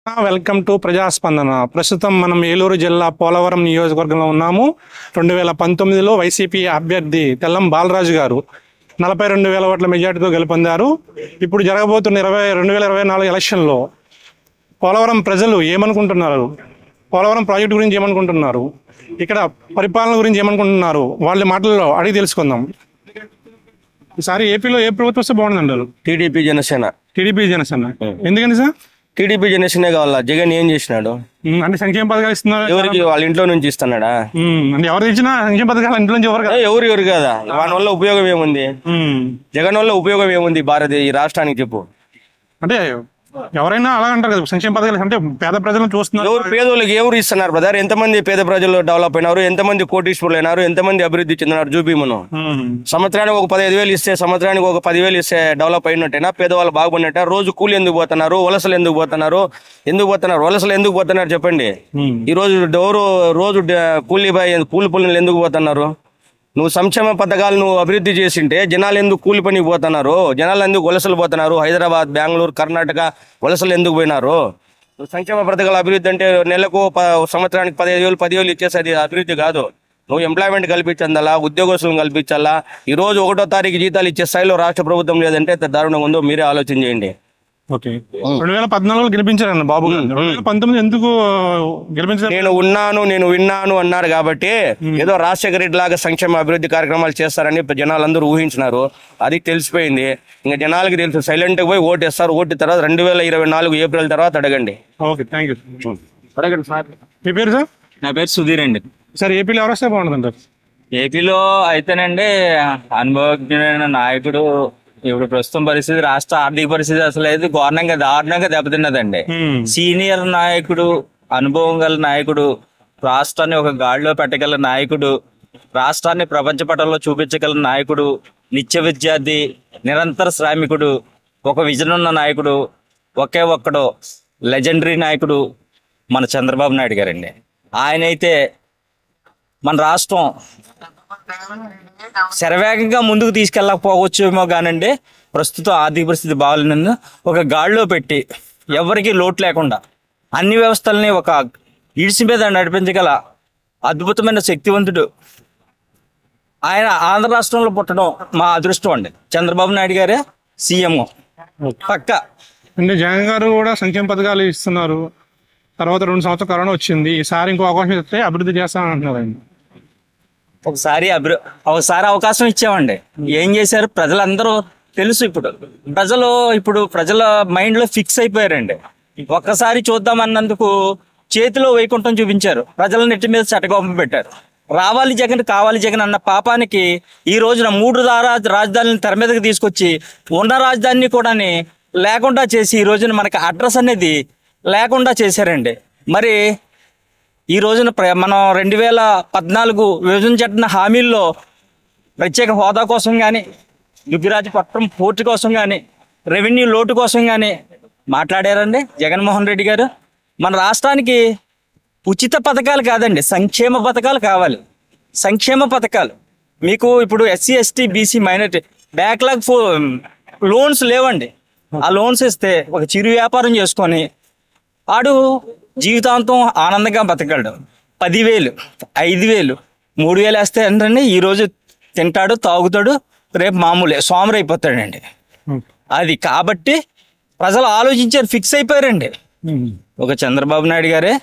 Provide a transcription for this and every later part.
Welcome to ప్రజాస్పందన ప్రస్తుతం మనం ఏలూరు జిల్లా పోలవరం నియోజకవర్గంలో ఉన్నాము రెండు వేల పంతొమ్మిదిలో వైసీపీ అభ్యర్థి తెల్లం బాలరాజు గారు నలభై రెండు వేల ఓట్ల మెజార్టీతో గెలుపొందారు ఇప్పుడు జరగబోతున్న ఇరవై రెండు వేల ఇరవై నాలుగు ఎలక్షన్లో పోలవరం ప్రజలు ఏమనుకుంటున్నారు పోలవరం ప్రాజెక్టు గురించి ఏమనుకుంటున్నారు ఇక్కడ పరిపాలన గురించి ఏమనుకుంటున్నారు వాళ్ళ మాటల్లో అడిగి తెలుసుకుందాం ఈసారి ఏపీలో ఏ ప్రభుత్వం వస్తే బాగుందంటారు టీడీపీ జనసేన టీడీపీ జనసేన ఎందుకని సార్ టీడీపీ జనసేనే కావాలా జగన్ ఏం చేసినాడు ఉమ్, అంటే సంక్షేమ పథకాలు ఇస్తున్నారు ఎవరికి వాళ్ళ ఇంట్లో నుంచి ఇస్తున్నాడా ఉమ్, అంటే ఎవరు ఇచ్చినా సంక్షేమ పథకాలు ఇంట్లో నుంచి ఎవరు కదా ఏ, ఎవరు ఎవరు కదా వాని వల్ల ఉపయోగం ఏముంది ఉమ్, జగన్ వల్ల ఉపయోగం ఏముంది భారత ఈ రాష్ట్రానికి చెప్పు అంటే ఎవరైనా అలా అంటారు కదా సంక్షేమ పథకాలు అంటే పేద ప్రజలను చూస్తున్నారు ఎవరు పేదోళ్ళకి ఎవరు ఇస్తున్నారు బ్రదర్ ఎంతమంది పేద ప్రజలు డెవలప్ అయినారు ఎంతమంది కోటీశ్వరులు అయినారు ఎంతమంది అభివృద్ధి చెందినారు చూపి మనం ఉమ్, సంవత్సరానికి ఒక పదిహేను వేలు ఇస్తే సంవత్సరానికి ఒక పదివేలు ఇస్తే డెవలప్ అయినట్టేనా పేదవాళ్ళు బాగుపడినట్ట రోజు కూలి ఎందుకు పోతున్నారు వలసలు ఎందుకు పోతున్నారు ఎందుకు పోతున్నారు వలసలు ఎందుకు పోతున్నారు చెప్పండి ఉమ్, ఈ రోజు ఎవరు రోజు డ- కూలి బాయ్ కూలి పనులు ఎందుకు పోతున్నారు నువ్వు సంక్షేమ పథకాలు నువ్వు అభివృద్ధి చేసింటే జనాలు ఎందుకు కూలి పనికి పోతున్నారు జనాలు ఎందుకు వలసలు పోతున్నారు హైదరాబాద్ బెంగళూరు కర్ణాటక వలసలు ఎందుకు పోయినారు నువ్వు సంక్షేమ పథకాల అభివృద్ధి అంటే నెలకు ప- సంవత్సరానికి పదిహేను వేలు పదివేలు ఇచ్చేసేది అభివృద్ధి కాదు నువ్వు ఎంప్లాయ్మెంట్ కల్పించాలా ఉద్యోగస్తులను కల్పించాలా ఈ రోజు ఒకటో తారీఖు జీతాలు ఇచ్చే స్థాయిలో రాష్ట్ర ప్రభుత్వం లేదంటే ఎంత దారుణంగా ఉందో మీరే ఆలోచన చేయండి ఓకే రెండు వేల పద్నాలుగులో గెలిపించారండి బాబు గారు రెండు వేల పంతొమ్మిది ఎందుకు గెలిపించారు నేను ఉన్నాను నేను విన్నాను అన్నారు కాబట్టి ఏదో రాజశేఖర రెడ్డి లాగా సంక్షేమ అభివృద్ధి కార్యక్రమాలు చేస్తారని జనాలందరూ ఊహించినారు అది తెలిసిపోయింది ఇంకా జనాలకి తెలుసు సైలెంట్ గా పోయి ఓటేస్తారు ఓటు తర్వాత రెండు వేల ఇరవై నాలుగు ఏప్రిల్ తర్వాత అడగండి ఓకే థ్యాంక్ యూ అడగండి సార్ మీ పేరు సార్ నా పేరు సుధీర్ అండి సార్ ఏపీలో ఎవరు వస్తే బాగుంటుంది అంటారు ఏపీలో అయితేనండి అనుభవజ్ఞుడైన నాయకుడు ఇప్పుడు ప్రస్తుతం పరిస్థితి రాష్ట్ర ఆర్థిక పరిస్థితి అసలు అయితే ఘోరంగా దారుణంగా దెబ్బతిన్నదండి ఉమ్, సీనియర్ నాయకుడు అనుభవం గల నాయకుడు రాష్ట్రాన్ని ఒక గాడిలో పెట్టగల నాయకుడు రాష్ట్రాన్ని ప్రపంచ పటంలో చూపించగల నాయకుడు నిత్య విద్యార్థి నిరంతర శ్రామికుడు ఒక విజన్ ఉన్న నాయకుడు ఒకే ఒక్కడు లెజెండరీ నాయకుడు మన చంద్రబాబు నాయుడు గారండి ఆయన అయితే మన రాష్ట్రం శరవేగంగా ముందుకు తీసుకెళ్ళకపోవచ్చేమో కానండి ప్రస్తుతం ఆర్థిక పరిస్థితి బాగాలేనందు ఒక గాడిలో పెట్టి ఎవరికి లోటు లేకుండా అన్ని వ్యవస్థల్ని ఒక ఈడ్చి మీద నడిపించగల అద్భుతమైన శక్తివంతుడు ఆయన ఆంధ్ర రాష్ట్రంలో పుట్టడం మా అదృష్టం అండి చంద్రబాబు నాయుడు గారే సీఎం పక్క అంటే జగన్ గారు కూడా సంక్షేమ పథకాలు ఇస్తున్నారు తర్వాత రెండు సంవత్సరాలు కరోనా వచ్చింది ఈసారి ఇంకో అవకాశం ఇస్తే అభివృద్ధి చేస్తానని అంటున్నారు ఆయన ఒకసారి అభివృ ఒకసారి అవకాశం ఇచ్చామండి ఏం చేశారు ప్రజలందరూ తెలుసు ఇప్పుడు ప్రజలు ఇప్పుడు ప్రజల మైండ్ లో ఫిక్స్ అయిపోయారండి ఒక్కసారి చూద్దామన్నందుకు చేతిలో వైకుంఠం చూపించారు ప్రజల నెట్టి మీద చటకోపం పెట్టారు రావాలి జగన్ కావాలి జగన్ అన్న పాపానికి ఈ రోజున మూడు రారా రాజధానిని తెర మీదకి తీసుకొచ్చి ఉన్న రాజధానిని కూడా లేకుండా చేసి ఈ రోజున మనకి అడ్రస్ అనేది లేకుండా చేశారండి మరి ఈ రోజున ప్ర- మనం రెండు వేల పద్నాలుగు విభజన చట్టిన హామీల్లో ప్రత్యేక హోదా కోసం కానీ దుగ్గిరాజపట్నం పోర్టు కోసం కానీ రెవెన్యూ లోటు కోసం కానీ మాట్లాడారండి జగన్మోహన్ రెడ్డి గారు మన రాష్ట్రానికి ఉచిత పథకాలు కాదండి సంక్షేమ పథకాలు కావాలి సంక్షేమ పథకాలు మీకు ఇప్పుడు SC ST BC minority backlog ఫో లోన్స్ లేవండి ఆ లోన్స్ ఇస్తే ఒక చిరు వ్యాపారం చేసుకొని ఆడు జీవితాంతం ఆనందంగా బతకగలడు పదివేలు ఐదు వేలు మూడు వేలు వేస్తే ఏంటంటే ఈ రోజు తింటాడు తాగుతాడు రేపు మామూలే సోమరైపోతాడండి అది కాబట్టి ప్రజలు ఆలోచించారు ఫిక్స్ అయిపోయారండి ఒక చంద్రబాబు నాయుడు గారే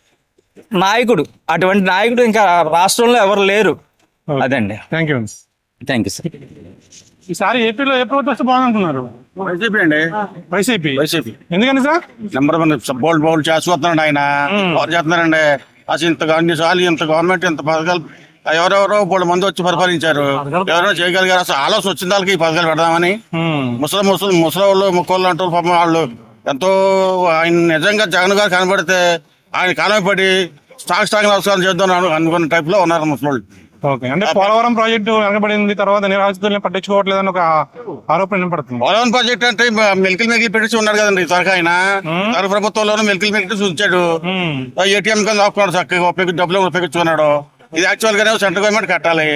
నాయకుడు అటువంటి నాయకుడు ఇంకా రాష్ట్రంలో ఎవరు లేరు అదండి thank you thank you sir ఈసారి ఏపీలో ఏ ప్రభుత్వం వస్తే బాగుంటున్నారు వైసీపీ అండి వైసీపీ వైసీపీ ఎందుకని sir number one bold bowl చేస్తున్నాడు ఆయన ఎవరు చేస్తున్నారండి అసలు ఇంత అన్ని సార్లు ఇంత గవర్నమెంట్ ఇంత పథకాలు ఎవరెవరో మూడు మంది వచ్చి పరిపాలించారు ఎవరో చేయగలిగారు అసలు ఆలోచన వచ్చిన వాళ్ళకి ఈ పథకాలు పెడదామని ఉమ్, ముసలి ముసలి ముసలి వాళ్ళు ముక్కోళ్ళు అంటారు పాపం వాళ్ళు ఎంతో ఆయన నిజంగా జగన్ గారు కనబడితే ఆయన కాలపడి స్టాక్ స్టాక్ నమస్కారం చేద్దాం అను- అనుకున్న టైప్ లో ఉన్నారు ముసలి ఓకే అంటే పోలవరం ప్రాజెక్టు వెనకబడింది తర్వాత నిరాశతుల్ని పట్టించుకోవట్లేదని ఒక ఆరోపణ వినపడుతుంది పోలవరం ప్రాజెక్ట్ అంటే మిల్కిల్ మెగిల్ పెట్టి ఉన్నారు కదండి త్వరగా ఆయన తన ప్రభుత్వంలోనూ మిల్కిల్ మెగిల్ ఉంచాడు ఉమ్, ఏటీఎం కింద ఆపుకున్నాడు చక్కగా ఉపయోగి డబ్బులు ఉపయోగించుకున్నాడు ఇది యాక్చువల్ గానే సెంట్రల్ గవర్నమెంట్ కట్టాలి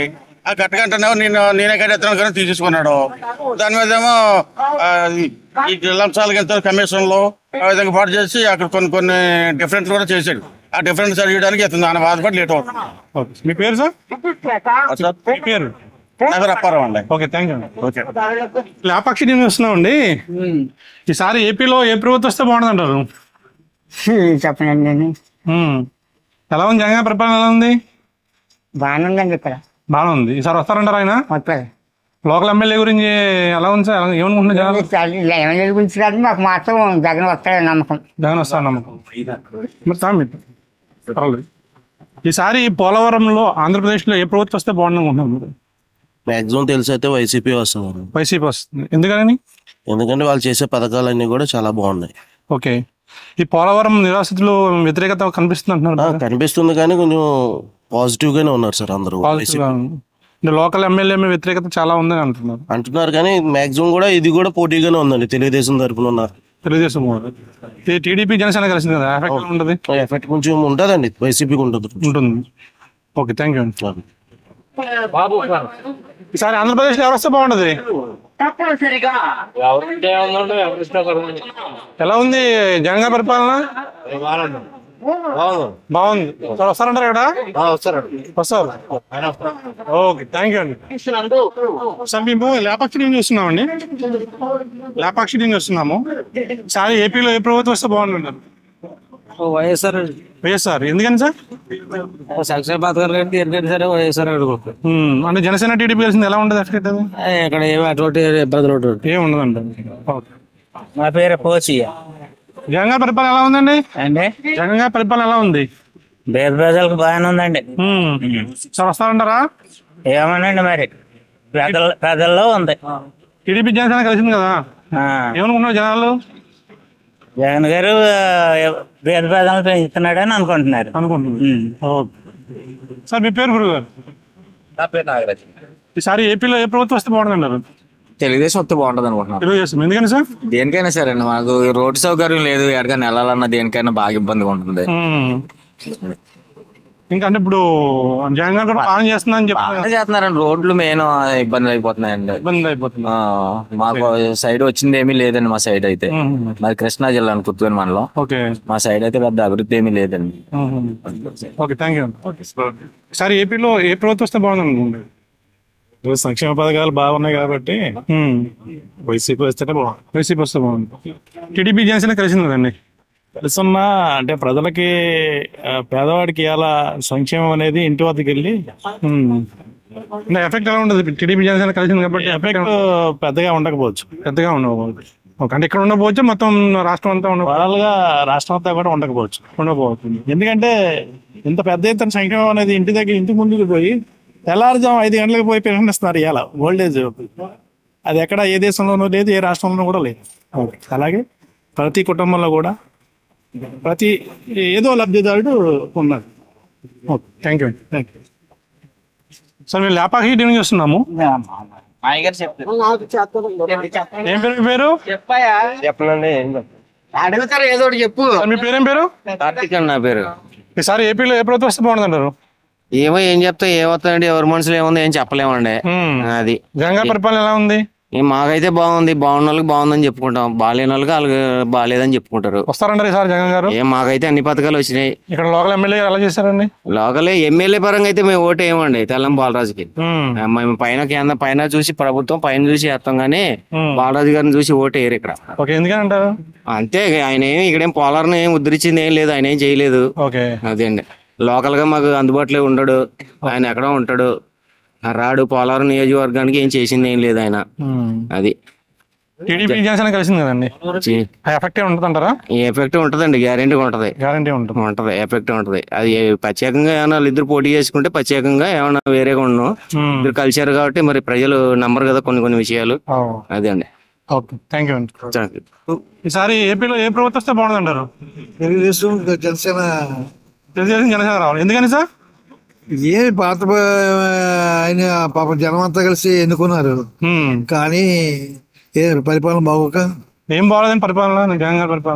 ఆ కట్టకంటున్నావు నేను నేనే కట్టేస్తాను కానీ తీసేసుకున్నాడు దాని మీద ఏమో ఆ, ఈ- ఈ లంచాలకి ఎంత కమిషన్లు ఆ విధంగా పాటు చేసి అక్కడ కొన్ని కొన్ని డిఫరెంట్ కూడా చేశాడు ఆ డిఫరెంట్ సరిచేయడానికి ఇతను ఆయన బాధపడి లేట్ అవుతుంది ఓకే మీ పేరు సార్ మీ పేరు నాకు అప్పారం అండి okay thank you okay Lepakshi నేను వస్తున్నామండి ఈసారి ఏపీలో ఏ ప్రభుత్వం వస్తే బాగుంటుంది అంటారు చెప్పనండి నేను ఉమ్. ఎలా ఉంది జగన్ పరిపాలన ఎలా ఉంది బాగానే ఉందండి ఇక్కడ బాగా ఉంది ఈసారి వస్తారంటారు ఆయన మొత్తం లోకల్ ఎమ్మెల్యే గురించి ఎలా ఉంది సార్ ఎలా- ఏమనుకుంటున్నారు జనాలు ఎమ్మెల్యే గురించి కాదు మాకు మాత్రం జగన్ వస్తాడని నమ్మకం జగన్ వస్తాను నమ్మకం మరి తా మీరు. పర్వాలేదు ఈసారి పోలవరంలో ఆంధ్రప్రదేశ్లో ఏ ప్రభుత్వం వస్తే బాగుంది అనుకుంటున్నారు మీరు మాక్సిమం తెలిసి అయితే వైసీపీ వస్తున్నారు వైసీపీ వస్తుంది ఎందుకని ఎందుకంటే వాళ్ళు చేసే పథకాలన్నీ కూడా చాలా బాగున్నాయి ఓకే ఈ పోలవరం నిరాశితులు వ్యతిరేకత కనిపిస్తుంది ఆ, అంటున్నారు కనిపిస్తుంది కానీ కొంచెం పాజిటివ్ గానే ఉన్నారు సార్ అందరూ పాజిటివ్ గా ఉంది. అంటే లోకల్ ఎమ్మెల్యే మీద వ్యతిరేకత చాలా ఉందని అంటున్నారు అంటున్నారు కానీ మాక్సిమం కూడా ఇది కూడా పోటీగానే ఉందండి తెలుగుదేశం తరపున ఉన్న తెలుగుదేశం వాళ్ళు. ఇది టీడీపీ జనసేన కలిసింది కదా ఎఫెక్ట్ ఎలా ఉంటుంది ఎఫెక్ట్ కొంచెం ఉంటుందండి వైసీపీకి ఉంటుంది ఉంటుంది ఓకే థ్యాంక్ యూ ఈసారి ఆంధ్రప్రదేశ్లో ఎవరు వస్తే బాగుంటది ఎలా ఉంది జగన్ గారి పరిపాలన బాగుంది సార్ వస్తారంటారు ఇక్కడ వస్తారు ఓకే థ్యాంక్ యూ అండి సార్ మేము లేపాక్షి నుంచి వస్తున్నామండి లేపాక్షి నుంచి వస్తున్నాము ఈసారి ఏపీలో ఏ ప్రభుత్వం వస్తే బాగుంటుంటారు వైఎస్ఆర్ వైఎస్ఆర్ ఎందుకని సార్ సంక్షేమ పథకాలు కంటే ఎందుకంటే సరే వైఎస్ఆర్ అడుగుతారు ఉమ్, అంటే జనసేన టీడీపీ కలిసింది ఎలా ఉంటుంది ఎఫెక్ట్ అది ఇక్కడ ఏమి అటువంటి ఇబ్బందులు ఉంటుంది ఏం ఉండదండి ఓకే నా పేరు పోచియ జగన్ గారి పరిపాలన ఎలా ఉందండి అండి జగన్ గారి పరిపాలన ఎలా ఉంది పేద ప్రజలకు బాగానే ఉందండి ఉమ్. సార్ వస్తారంటారా ఏమనండి మరి ప్రజల ప్రజల్లో ఉంది టీడీపీ జనసేన కలిసింది కదా ఆ, ఏమనుకున్నారు జనాలు జగన్ గారు ఆ, పేద ప్రజలను పెంచుతున్నాడని అనుకుంటున్నారు అనుకుంటున్నారు ఉమ్. ఓకే సార్ మీ పేరు గురువు గారు నా పేరు నాగరాజ్ ఈసారి ఏపీలో ఏ ప్రభుత్వం వస్తే బాగుంటుందంటారు తెలుగుదేశం వస్తే బాగుంటుంది అనుకుంటున్నాను తెలుగుదేశం ఎందుకని సార్ దేనికైనా సరే అండి మాకు రోడ్డు సౌకర్యం లేదు ఎక్కడికైనా వెళ్ళాలన్నా దేనికైనా బాగా ఇబ్బందిగా ఉంటుంది ఉమ్. ఇంకా అంటే ఇప్పుడు జగన్ గారు కూడా పాలన చేస్తుందని చెప్పి బాగా చేస్తున్నారండి రోడ్లు మెయిన్ ఇబ్బందులు అయిపోతున్నాయండి ఇబ్బంది అయిపోతుంది ఆ, మాకు సైడ్ వచ్చింది ఏమీ లేదండి మా సైడ్ అయితే ఉమ్. మరి కృష్ణా జిల్లా కుత్తూరు మనలో ఓకే మా సైడ్ అయితే పెద్ద అభివృద్ధి ఏమీ లేదండి ఉమ్. ఓకే థ్యాంక్ యూ ఈసారి ఏపీలో ఏ ప్రభుత్వం వస్తే బాగుంది అనుకుంటుంది సంక్షేమ పథకాలు బాగున్నాయి కాబట్టి ఉమ్. వైసీపీ వస్తేనే బాగుంది వైసీపీ వస్తే బాగుంది టీడీపీ జనసేన కలిసింది కదండి తెలుసున్నా అంటే ప్రజలకి ఆ, పేదవాడికి ఇలా సంక్షేమం అనేది ఇంటి వద్దకు వెళ్ళి ఉమ్. అంటే ఎఫెక్ట్ ఎలా ఉంటుంది టీడీపీ జనసేన కలిసింది కాబట్టి ఎఫెక్ట్ ఎఫెక్ట్ పెద్దగా ఉండకపోవచ్చు పెద్దగా ఉండవు ఓకే అంటే ఇక్కడ ఉండకపోవచ్చు మొత్తం రాష్ట్రం అంతా ఉండ వరల్గా రాష్ట్రం అంతా కూడా ఉండకపోవచ్చు ఉండకపోతుంది ఎందుకంటే ఇంత పెద్ద ఎత్తున సంక్షేమం అనేది ఇంటి దగ్గర ఇంటి ముందుకు పోయి తెల్లారుజాము ఐదు గంటలకు పోయి పెన్షన్ ఇస్తున్నారు ఇలా ఓల్డేజ్ అది ఎక్కడ ఏ దేశంలోనూ లేదు ఏ రాష్ట్రంలోనూ కూడా లేదు అలాగే ప్రతి కుటుంబంలో కూడా ప్రతి ఏదో లబ్ధిదారుడు ఉన్నారు okay thank you thank you sir మేము లేపాకి నుంచి వస్తున్నాము ఏం పేరు మీ పేరు చెప్పనండి అడుగుతారు ఏదో ఒకటి చెప్పు సార్, మీ పేరేం పేరు కార్తీక్ నా పేరు ఈసారి ఏపీలో ఏ ప్రభుత్వం వస్తే బాగుంది అంటారు ఏమో ఏం చెప్తా ఏమవుతుందండి ఎవరి మనసులో ఏముందో ఏం చెప్పలేమండి అది జగన్ గారి పరిపాలన ఎలా ఉంది ఈ మాకైతే బాగుంది బాగున్న వాళ్ళకి బాగుందని చెప్పుకుంటాం బాగాలేని వాళ్ళకి వాళ్ళకి బాగాలేదని చెప్పుకుంటారు వస్తారంటారు ఈసారి జగన్ గారు ఏం మాకైతే అన్ని పథకాలు వచ్చినాయి ఇక్కడ లోకల్ ఎమ్మెల్యే ఎలా చేశారండి లోకల్ ఎమ్మెల్యే పరంగా అయితే మేము ఓటు వేయమండి తెల్లం బాలరాజుకి ఉమ్. ఆ, మేము పైన కేంద్ర పైన చూసి ప్రభుత్వం పైన చూసి వేస్తాం కానీ ఉమ్. బాలరాజు గారిని చూసి ఓటు వేయరు ఇక్కడ ఓకే ఎందుకని అంటారు అంతే ఆయన ఏమి ఇక్కడేం పోలార్ని ఏం ఉద్ధరించింది ఏం లేదు ఆయన ఏం చేయలేదు ఓకే అదే అండి లోకల్ గా మాకు అందుబాటులో ఉండడు ఆయన ఎక్కడో ఉంటాడు ఆ రాడు పోలవరం నియోజకవర్గానికి ఏం చేసింది ఏం లేదు ఆయన అది టీడీపీ జనసేన కలిసింది కదండి చి- ఆ ఎఫెక్ట్ ఉంటుంది అంటారా ఈ ఎఫెక్ట్ ఉంటదండి గ్యారెంటీగా ఉంటది గ్యారంటీ ఉంటుంది ఉంటది ఎఫెక్ట్ ఉంటది అది ప్రత్యేకంగా ఏమైనా వాళ్ళు ఇద్దరు పోటీ చేసుకుంటే ప్రత్యేకంగా ఏమైనా వేరేగా ఉండను ఉమ్. ఇద్దరు కలిశారు కాబట్టి మరి ప్రజలు నమ్మరు కదా కొన్ని కొన్ని విషయాలు ఓ, అదే అండి ఓకే థ్యాంక్ యూ అండి థాంక్ యూ. ఈసారి ఏపీలో ఏ ప్రభుత్వం వస్తే బాగుంది అంటారు తెలుగుదేశం జనసేన తెలుగుదేశం జనసేన రావాలి ఎందుకని సార్ ఏ పాత ప- ఆయన పాప జనం అంతా కలిసి ఎన్నుకున్నారు ఉమ్. కానీ ఏ పరిపాలన బాగోక ఏం బాగోలేదని పరిపాలన జగన్ గారి పరిపాలన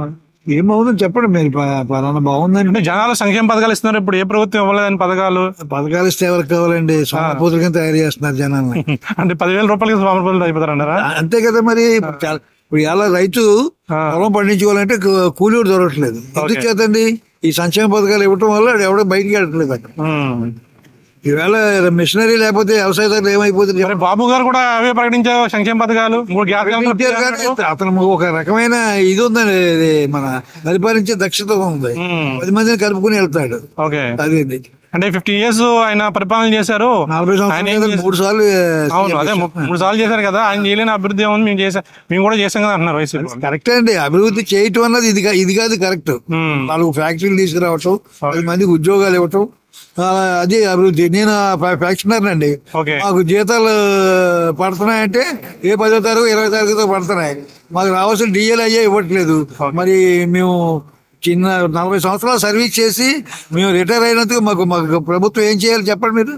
ఏమవుతుంది చెప్పండి మీరు ప- పలానా బాగుందండి అంటే జనాలు సంక్షేమ పథకాలు ఇస్తున్నారు ఇప్పుడు ఏ ప్రభుత్వం ఇవ్వలేదని పథకాలు పథకాలు ఇస్తే ఎవరికి కావాలండి సోమపూతుల కింద తయారు చేస్తున్నారు జనాన్ని అంటే పదివేల రూపాయలకి సోమరపల్లి అయిపోతారంటారా అంతే కదా మరి ఇప్పుడు చాలా- ఇప్పుడు ఎలా రైతు పొలం పండించుకోవాలంటే కూ- కూలి కూడా దొరకట్లేదు ఎందుకు చేతండి ఈ సంక్షేమ పథకాలు ఇవ్వటం వల్ల ఎవడో బయటికి వెళ్ళట్లేదు అక్కడ ఉమ్. ఈవేళ మిషనరీ లేకపోతే వ్యవసాయదారులు ఏమైపోతుంది మరి బాబు గారు కూడా అవే ప్రకటించారు సంక్షేమ పథకాలు మూడు గ్యాస్ ప్రకటించారు కానీ అతను ఒక రకమైన ఇది ఉందండి ఇది మన పరిపాలించే దక్షత ఉంది పది మందిని కలుపుకుని వెళ్తాడు ఓకే అది అంటే ఫిఫ్టీ ఇయర్స్ ఆయన పరిపాలన చేశారు నలభై ఆయన సంవత్సరాలు ఏం కదా, చేశారు? మూడు సార్లు అవును అదే ము- మూడు సార్లు చేశారు కదా ఆయన చేయలేని అభివృద్ధి ఏముంది మేము చేసాం మేము కూడా చేసాం కదా అంటున్నారు వైసీపీ కరెక్ట్ అండి అభివృద్ధి చేయటం అన్నది ఇది కా- ఇది కాదు కరెక్ట్ నాలుగు ఫ్యాక్టరీలు తీసుకురావటం పది మందికి ఉద్యోగాలు ఇవ్వటం ఆ, అది అభివృద్ధి నేను ఫ్యాక్షనర్ అండి ఓకే. మాకు జీతాలు పడుతున్నాయంటే ఏ పదో తారీఖు ఇరవై తారీఖుతో పడుతున్నాయి మాకు రావాల్సిన డిఎల్ అయ్యే ఇవ్వట్లేదు మరి మేము చిన్న నలభై సంవత్సరాలు సర్వీస్ చేసి మేము రిటైర్ అయినందుకు మాకు మాకు ప్రభుత్వం ఏం చేయాలి చెప్పండి మీరు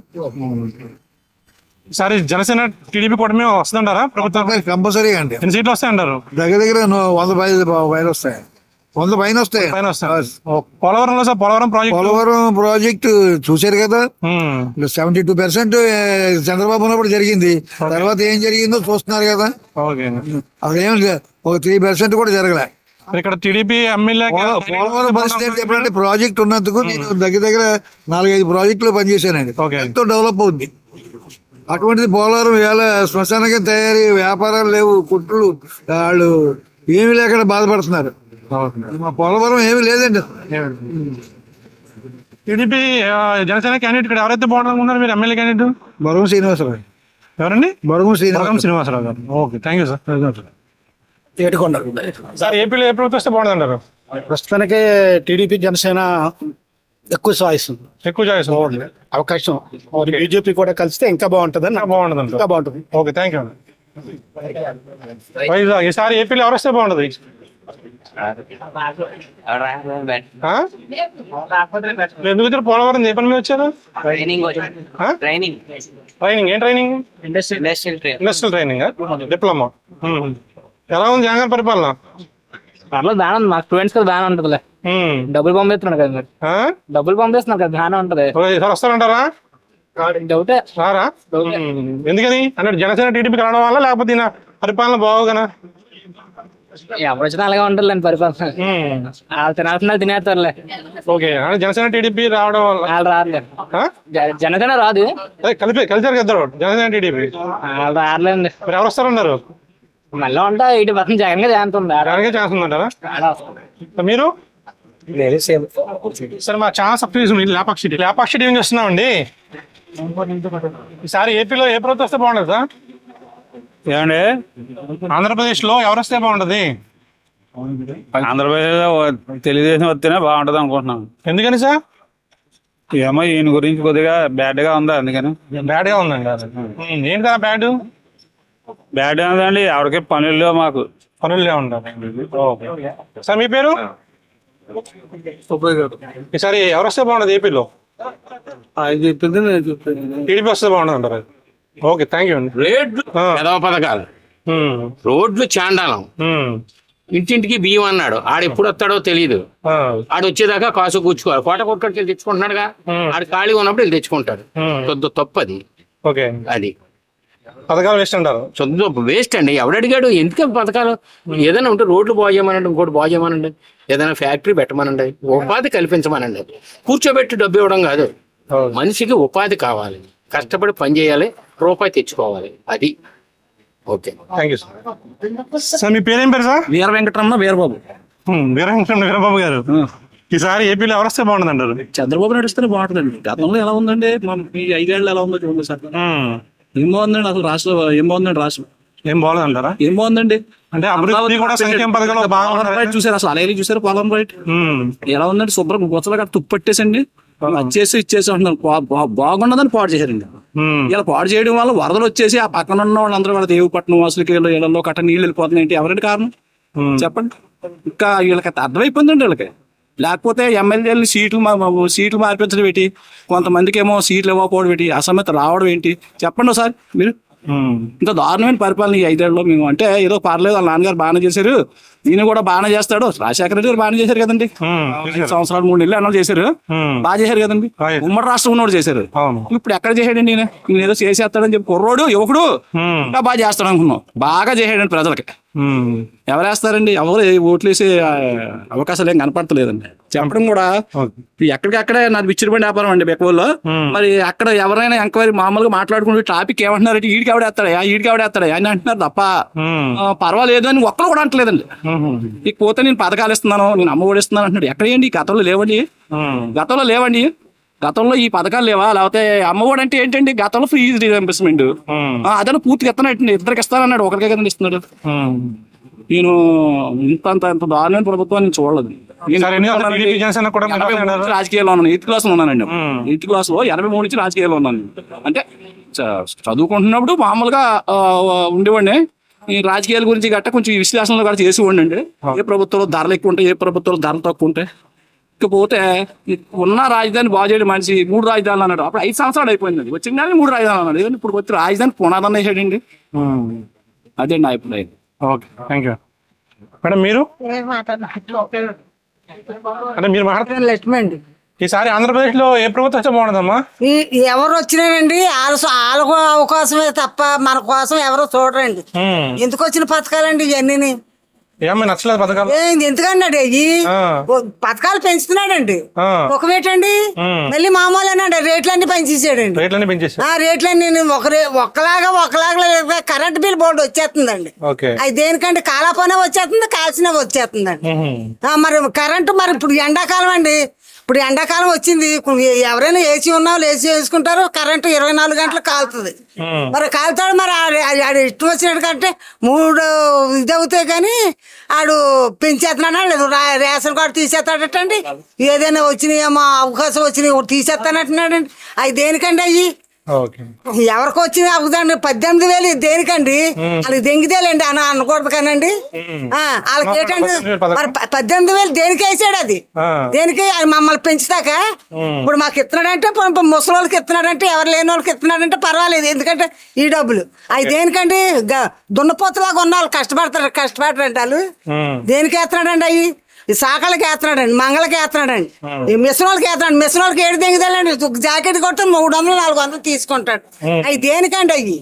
ఈసారి జనసేన టీడీపీ కూడా మేము వస్తుంటారా ప్రభుత్వం కంపల్సరీ అండి ఎన్ని సీట్లు వస్తాయంటారు దగ్గర దగ్గర ను- వంద పై- పైన వస్తాయి వంద పైన వస్తాయి పైన వస్తాయి ఓ, పోలవరంలో sir Polavaram project Polavaram project చూశారు కదా సెవెంటీ టూ పర్సెంట్ చంద్రబాబు ఉన్నప్పుడు జరిగింది తర్వాత ఏం జరిగిందో చూస్తున్నారు కదా ఓకే అసలు ఏం లే- ఒక త్రీ పర్సెంట్ కూడా జరగలే మరి ఇక్కడ టీడీపీ ఎమ్మెల్యే పోలవరం పరిస్థితి ఏంటి ఎప్పుడంటే ప్రాజెక్ట్ ఉన్నందుకు నేను దగ్గర దగ్గర నాలుగైదు ప్రాజెక్టులు పనిచేశానండి ఎంతో డెవలప్ అవుద్ది అటువంటిది పోలవరం వేళ శ్మశానకి తయారీ వ్యాపారాలు లేవు కుట్లు వాళ్ళు ఏమీ లేకుండా బాధపడుతున్నారు మా పోలవరం ఏమీ లేదండి టీడీపీ ఆ, జనసేన క్యాండిడేట్ ఇక్కడ ఎవరైతే బాగుంటారు మీరు ఎమ్మెల్యే క్యాండిడేట్ బొరగం శ్రీనివాసరావు ఎవరండి బొరగం శ్రీనివాసరావు బొరగం శ్రీనివాసరావు గారు okay thank you sir Yedukonda sir ఏపీలో ఏ ప్రభుత్వం వస్తే బాగుంటుందంటారు ప్రస్తుతానికి టీడీపీ జనసేన ఎక్కువ చాయిస్ ఉంది ఎక్కువ చాయిస్ అవకాశం బీజేపీ కూడా కలిస్తే ఇంకా బాగుంటుంది బాగుంటుంది ఇంకా బాగుంటుంది ఓకే థ్యాంక్ యూ వైజాగ్ ఈసారి ఏపీలో ఎవరు వస్తే బాగుంటుంది ఆ? ఎందుకు వచ్చారు పోలవరం ఏ పని మీద వచ్చారు ఆ? ట్రైనింగ్ ట్రైనింగ్ ఏం training industrial train industrial training diploma ఎలా ఉంది జగన్ పరిపాలన పర్లేదు బాగానే ఉంది మాకు స్టూడెంట్స్ కదా బాగానే ఉంటుందిలే డబ్బులు పంపిస్తున్నాడు కదా మరి డబ్బులు పంపిస్తున్నారు కదా బాగానే ఉంటది ఈసారి వస్తారంటారా డౌటే రారా ఉమ్. ఎందుకని అంటే జనసేన టీడీపీకి రావడం వల్ల లేకపోతే ఈయన పరిపాలన బాగోగనా ఎవరు వచ్చినా అలాగే ఉంటుంది పరిపాలన వాళ్ళు తినాల్సిన వాళ్ళు తినేస్తారులే ఓకే అంటే జనసేన టీడీపీ రావడం వల్ల వాళ్ళు రారులే ఆ? జ- జనసేన రాదు అదే కలిపి కలిసారు కదా జనసేన టీడీపీ వాళ్ళు రారులేండి మరి ఎవరు వస్తారన్నారు మళ్ళీ ఉంటా ఎయిటీ పర్సెంట్ జగన్ గా ఛాన్స్ ఉంది జగన్కే ఛాన్స్ ఉందంటారా మీరు లేదు సేమ్ సరే మా chance subscription Lepakshi Lepakshi TV చూస్తున్నామండి ఈసారి ఏపీలో ఏ ప్రభుత్వం వస్తే బాగుంటుంది సార్ ఏమండి ఆంధ్రప్రదేశ్ లో ఎవరు వస్తే బాగుంటది ఆంధ్రప్రదేశ్ లో తెలుగుదేశం వస్తేనే బాగుంటది అనుకుంటున్నాం ఎందుకని సార్ ఏమో ఈయన గురించి కొద్దిగా బ్యాడ్ గా ఉందా అందుకని బ్యాడ్ గా ఉందండి ఉమ్, ఏంటి కదా బ్యాడ్ బ్యాడ్ ఉందండి ఎవరికి పనులు లేవు మాకు పనులు ఉంటారు ఓకే సార్ మీ పేరు ఈసారి ఎవరు వస్తే బాగుంటది ఏపీలో ఆయన చెప్పింది నేను చెప్పాను టీడీపీ వస్తే బాగుంటుంది అంటారు ఓకే థ్యాంక్ యూ అండి రేట్లు పెదవ పథకాలు రోడ్లు చాండాలం ఇంటింటికి బియ్యం అన్నాడు ఆడు ఎప్పుడు వస్తాడో తెలియదు ఆడు వచ్చేదాకా కాసు కూర్చుకోవాలి కోట కొట్టుడికి వెళ్ళి తెచ్చుకుంటున్నాడుగా ఆడు ఖాళీ ఉన్నప్పుడు వెళ్ళి తెచ్చుకుంటాడు కొద్ది తప్పది ఓకే అది పథకాలు వేస్ట్ అంటారు చదువు వేస్ట్ అండి ఎవడు అడిగాడు ఎందుకు పథకాలు ఏదైనా ఉంటే రోడ్లు బాగు చేయమనండి ఇంకోటి బాగు చేయమనండి ఏదైనా ఫ్యాక్టరీ పెట్టమనండి ఉపాధి కల్పించమనండి కూర్చోబెట్టి డబ్బు ఇవ్వడం కాదు మనిషికి ఉపాధి కావాలి కష్టపడి పని చేయాలి రూపాయి తెచ్చుకోవాలి అది okay thank you sir sir మీ పేరేం పేరు సార్ వీర వెంకటరమణ వీరబాబు వీర వెంకటరమణ వీరబాబు గారు ఈసారి ఏపీలో ఎవరు వస్తే బాగుంటుంది అంటారు చంద్రబాబు నాయుడు వస్తేనే బాగుంటుందండి గతంలో ఎలా ఉందండి మా ఈ ఐదేళ్ళు ఎలా ఉందో చూడండి సార్ ఏం బాగుందండి అసలు రాష్ట్రం ఏం బాగుందండి రాష్ట్రం ఏం బాగుంది అంటారా ఏం బాగుందండి అంటే అభివృద్ధి కూడా సంక్షేమ పథకాలు బాగా పోలవరం రైట్ చూసారు అసలు అలాగే చూసారు పోలం రైట్ ఎలా ఉందండి శుభ్రం గుచ్చలు గట్ట తుప్పు పట్టేసండి వచ్చేసి ఇచ్చేసి అంటున్నారు బా- బా- బాగున్నదని పాడు చేశారండి ఇలా పాడు చేయడం వల్ల వరదలు వచ్చేసి ఆ పక్కన ఉన్న వాళ్ళందరూ వాళ్ళ దేవిపట్నం వాసులకి వీళ్ళ ఇళ్లలో కట్ట నీళ్ళు వెళ్ళిపోతున్నాయి ఏంటి ఎవరండి కారణం చెప్పండి ఇంకా వీళ్ళకి అర్థమైపోయిందండి వీళ్ళకి లేకపోతే ఎమ్మెల్యేలు సీట్లు మా- మా- సీట్లు మార్పించడం ఏంటి కొంతమందికి ఏమో సీట్లు ఇవ్వకపోవడం ఏంటి అసమేత రావడం ఏంటి చెప్పండి ఒకసారి మీరు ఇంత దారుణమైన పరిపాలన ఈ ఐదేళ్ళలో మేము అంటే ఏదో పర్లేదు వాళ్ళ నాన్నగారు బాగానే చేశారు ఈయన కూడా బాగానే చేస్తాడు రాజశేఖర రెడ్డి గారు బాగానే చేశారు కదండి ఐదు సంవత్సరాలు మూడు నెలలు అన్నో చేశారు బాగా చేశారు కదండి ఉమ్మడి రాష్ట్రం ఉన్నోడు చేశారు ఇప్పుడు ఎక్కడ చేసాడండి ఈయన ఈయన ఏదో చేసేస్తాడని చెప్పి కుర్రోడు యువకుడు ఇంకా బాగా చేస్తాడు అనుకున్నాం బాగా చేసాడండి ప్రజలకి ఎవరు వేస్తారండి ఎవరు ఏ ఓట్లు వేసే ఆ, అవకాశాలు ఏం కనపడతలేదండి చెప్పడం కూడా ఇప్పుడు ఎక్కడికక్కడే నాది విచ్చిరిబండి వ్యాపారం అండి బెక్కవల్లో మరి అక్కడ ఎవరైనా ఎంక్వైరీ మామూలుగా మాట్లాడుకుంటే టాపిక్ ఏమంటున్నారంటే ఈడికి ఎవడేస్తాడా ఈడికి ఎవడేస్తాడా అని అంటున్నారు తప్ప ఆ, పర్వాలేదు అని ఒక్కరు కూడా అంటలేదండి ఇక పోతే నేను పథకాలు ఇస్తున్నాను నేను అమ్మ ఒడి ఇస్తున్నాను అంటున్నాడు ఎక్కడేంటి గతంలో లేవండి గతంలో లేవండి గతంలో ఈ పథకాలు లేవా లేకపోతే అమ్మఒడి అంటే ఏంటండి గతంలో ఫ్రీ రీఎంబర్స్మెంట్ అదన పూర్తిగా ఇస్తానండి ఇద్దరికి ఇస్తానన్నాడు ఒకరికే కదండి ఇస్తున్నాడు నేను ఇంత అంత ఇంత దారుణమైన ప్రభుత్వాన్ని నేను చూడలేదు నేను సరే, ఎన్ని ఉన్నానండి, టీడీపీ జనసేన కూడా ఎనభై మూడు నుంచి రాజకీయాల్లో ఉన్నాను ఎయిత్ క్లాస్ లో ఉన్నానండి ఎయిత్ క్లాస్ లో ఎనభై మూడు నుంచి రాజకీయాల్లో ఉన్నాను అంటే చ- చదువుకుంటున్నప్పుడు మామూలుగా ఆ, ఉండేవాడిని ఈ రాజకీయాల గురించి గట్ట కొంచెం ఈ విశ్లేషణలు కూడా చేసి ఉండండి ఏ ప్రభుత్వంలో ధరలు ఎక్కువ ఉంటాయి ఏ ప్రభుత్వంలో ధరలు తక్కువ ఉంటాయి ఇకపోతే ఈ ఉన్న రాజధాని బాగు చేయడం మనిషి మూడు రాజధానులు అన్నాడు అప్పుడు ఐదు సంవత్సరాలు అయిపోయింది అది వచ్చిన కానీ మూడు రాజధానులు అన్నాడు ఏదండి ఇప్పుడు వచ్చి రాజధాని పునాదన్న వేసాడండి అదే నా అభిప్రాయం ఓకే థ్యాంక్ యూ మేడం మీరు అంటే మీరు మాట్లాడుతున్నారు లక్ష్మండి ఈసారి ఆంధ్రప్రదేశ్ లో ఏ ప్రభుత్వం వస్తే బాగుంటుందమ్మా ఈ ఎవరు వచ్చినారండి వాళ్ళ వాళ్ళకు అవకాశమే తప్ప మన కోసం ఎవరు చూడరండి ఎందుకు వచ్చిన పథకాలండి ఇవన్నీ ఏమన్నా నచ్చలేదు పథకాలు ఎందుకన్నాడు అయ్యి పథకాలు పెంచుతున్నాడండి ఆ. ఒకవేటండి ఉమ్. మళ్ళీ మామూలేనండి రేట్లన్నీ పెంచేసాడండి రేట్లన్నీ పెంచేసి ఆ రేట్లన్నీ ఒక రే- ఒకలాగా ఒకలాగా కరెంట్ బిల్ బోర్డు వచ్చేస్తుందండి ఓకే అది దేనికంటే కాలాపోనే వచ్చేస్తుంది కాల్చిన వచ్చేస్తుందండి ఆ, మరి కరెంటు మరి ఇప్పుడు ఎండాకాలం అండి ఇప్పుడు ఎండాకాలం వచ్చింది ఇప్పుడు ఎ- ఎవరైనా ఏసీ ఉన్నా వాళ్ళు ఏసీ వేసుకుంటారు కరెంటు ఇరవై నాలుగు గంటలు కాలుతుంది మరి కాలుతాడు మరి ఆడు ఆడు ఇష్టం వచ్చినట్టు కంటే మూడు ఇది అవుతాయి కానీ ఆడు పెంచేస్తున్నాడా లేదు రా- రేషన్ కార్డు తీసేస్తాడటండి ఏదైనా వచ్చినాయేమో అవకాశం వచ్చినాయి తీసేస్తానంటున్నాడండి అవి దేనికండి అయ్యి ఓకే ఎవరికి వచ్చింది అవుదండి పద్దెనిమిది వేలు ఇది దేనికండి వాళ్ళకి దెంగితేలేండి అని అనకూడదు కానండి ఆ, వాళ్ళకి ఏంటండి మరి ప- పద్దెనిమిది వేలు దేనికి వేసాడు అది ఆ. దేనికి అది మమ్మల్ని పెంచుతాక ఇప్పుడు మాకు ఇస్తున్నాడంటే ప- ప- ముసలి వాళ్ళకి ఇస్తున్నాడంటే ఎవరు లేని వాళ్ళకి ఇస్తున్నాడంటే పర్వాలేదు ఎందుకంటే ఈ డబ్బులు అవి దేనికండి గ- దున్నపోతులాగా ఉన్న వాళ్ళు కష్టపడతారు కష్టపడరండి వాళ్ళు దేనికి వేస్తున్నాడండి అవి ఈ సాకలకి వేస్తున్నాడండి మంగళకి వేస్తున్నాడండి ఈ మిషన్ వాళ్ళకి వేస్తున్నాడు మిషన్ వాళ్ళకి ఏడు దింగుదలండి జాకెట్ కొట్టి మూడు వందలు నాలుగు వందలు తీసుకుంటాడు అవి దేనికండి అవి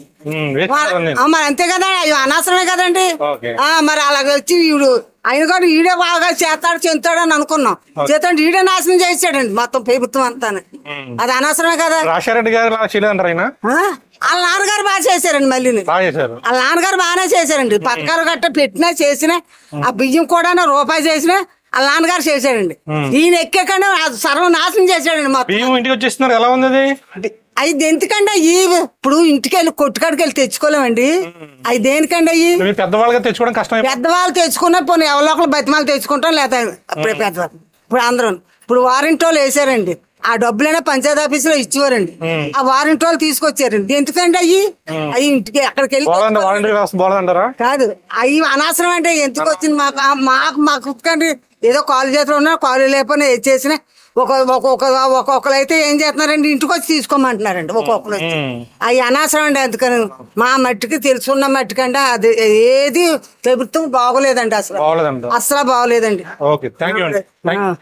మరి అంతే కదా అవి అనవసరమే కదండి ఓకే. ఆ మరి అలాగ వచ్చి ఈడు ఆయన కూడా ఈడే బాగా చేస్తాడు చెంతాడు అని అనుకున్నాం చేస్తాడు ఈడే నాశనం చేసాడండి మొత్తం ప్రభుత్వం అంతా అది అనవసరమే కదా రాజారెడ్డి గారు అలా చేయలేదంటారు ఆయన ఆ? వాళ్ళ నాన్నగారు బాగా చేశారండి మళ్ళీ బాగా చేశారు వాళ్ళ నాన్నగారు బాగానే చేశారండి పథకాలు గట్ట పెట్టినా చేసినా ఆ బియ్యం కూడా రూపాయి చేసినా వాళ్ళ నాన్నగారు చేశాడండి ఈయన ఎక్కేకండి సర్వనాశనం చేశాడండి మొత్తం బియ్యం ఇంటికి వచ్చేస్తున్నారు ఎలా ఉంది అది అది ఎందుకండి అయ్యి ఇప్పుడు ఇంటికి వెళ్ళి కొట్టుకాడికి వెళ్ళి తెచ్చుకోలేమండి అవి దేనికండి అయ్యి మీరు పెద్దవాళ్ళగా తెచ్చుకోవడం కష్టం పెద్దవాళ్ళు తెచ్చుకున్న పోనీ ఎవరో ఒకరు బతిమాలు తెచ్చుకుంటాం లేదా అప్పుడే పెద్దవాళ్ళు ఇప్పుడు అందరూ ఇప్పుడు వారింటి వాళ్ళు వేసారండి ఆ డబ్బులైనా పంచాయతీ ఆఫీసులో ఇచ్చేవారండి ఆ వారింటి వాళ్ళు తీసుకొచ్చారండి ఎందుకండి అయ్యి అవి ఇంటికి అక్కడికి వెళ్ళి బాగుంది వాలంటీర్ వ్యవస్థ బాగుందంటారా కాదు అవి అనవసరం అంటే ఎందుకు వచ్చింది మాకు ఆ మాకు మాకు కండి ఏదో కాలు చేతిలో ఉన్నా కాలు లేకపోయినా ఏది చేసినా ఒక ఒక్కొక్క ఒక్కొక్కరు అయితే ఏం చేస్తున్నారండి ఇంటికి వచ్చి తీసుకోమంటున్నారండి ఒక్కొక్కరు వచ్చి అవి అనవసరం అండి అందుకని మా మట్టికి తెలుసున్న మట్టికంటే అది ఏది ప్రభుత్వం బాగోలేదండి అసలు బాగోలేదంట అసలు బాగోలేదండి ఓకే థ్యాంక్ యూ అండి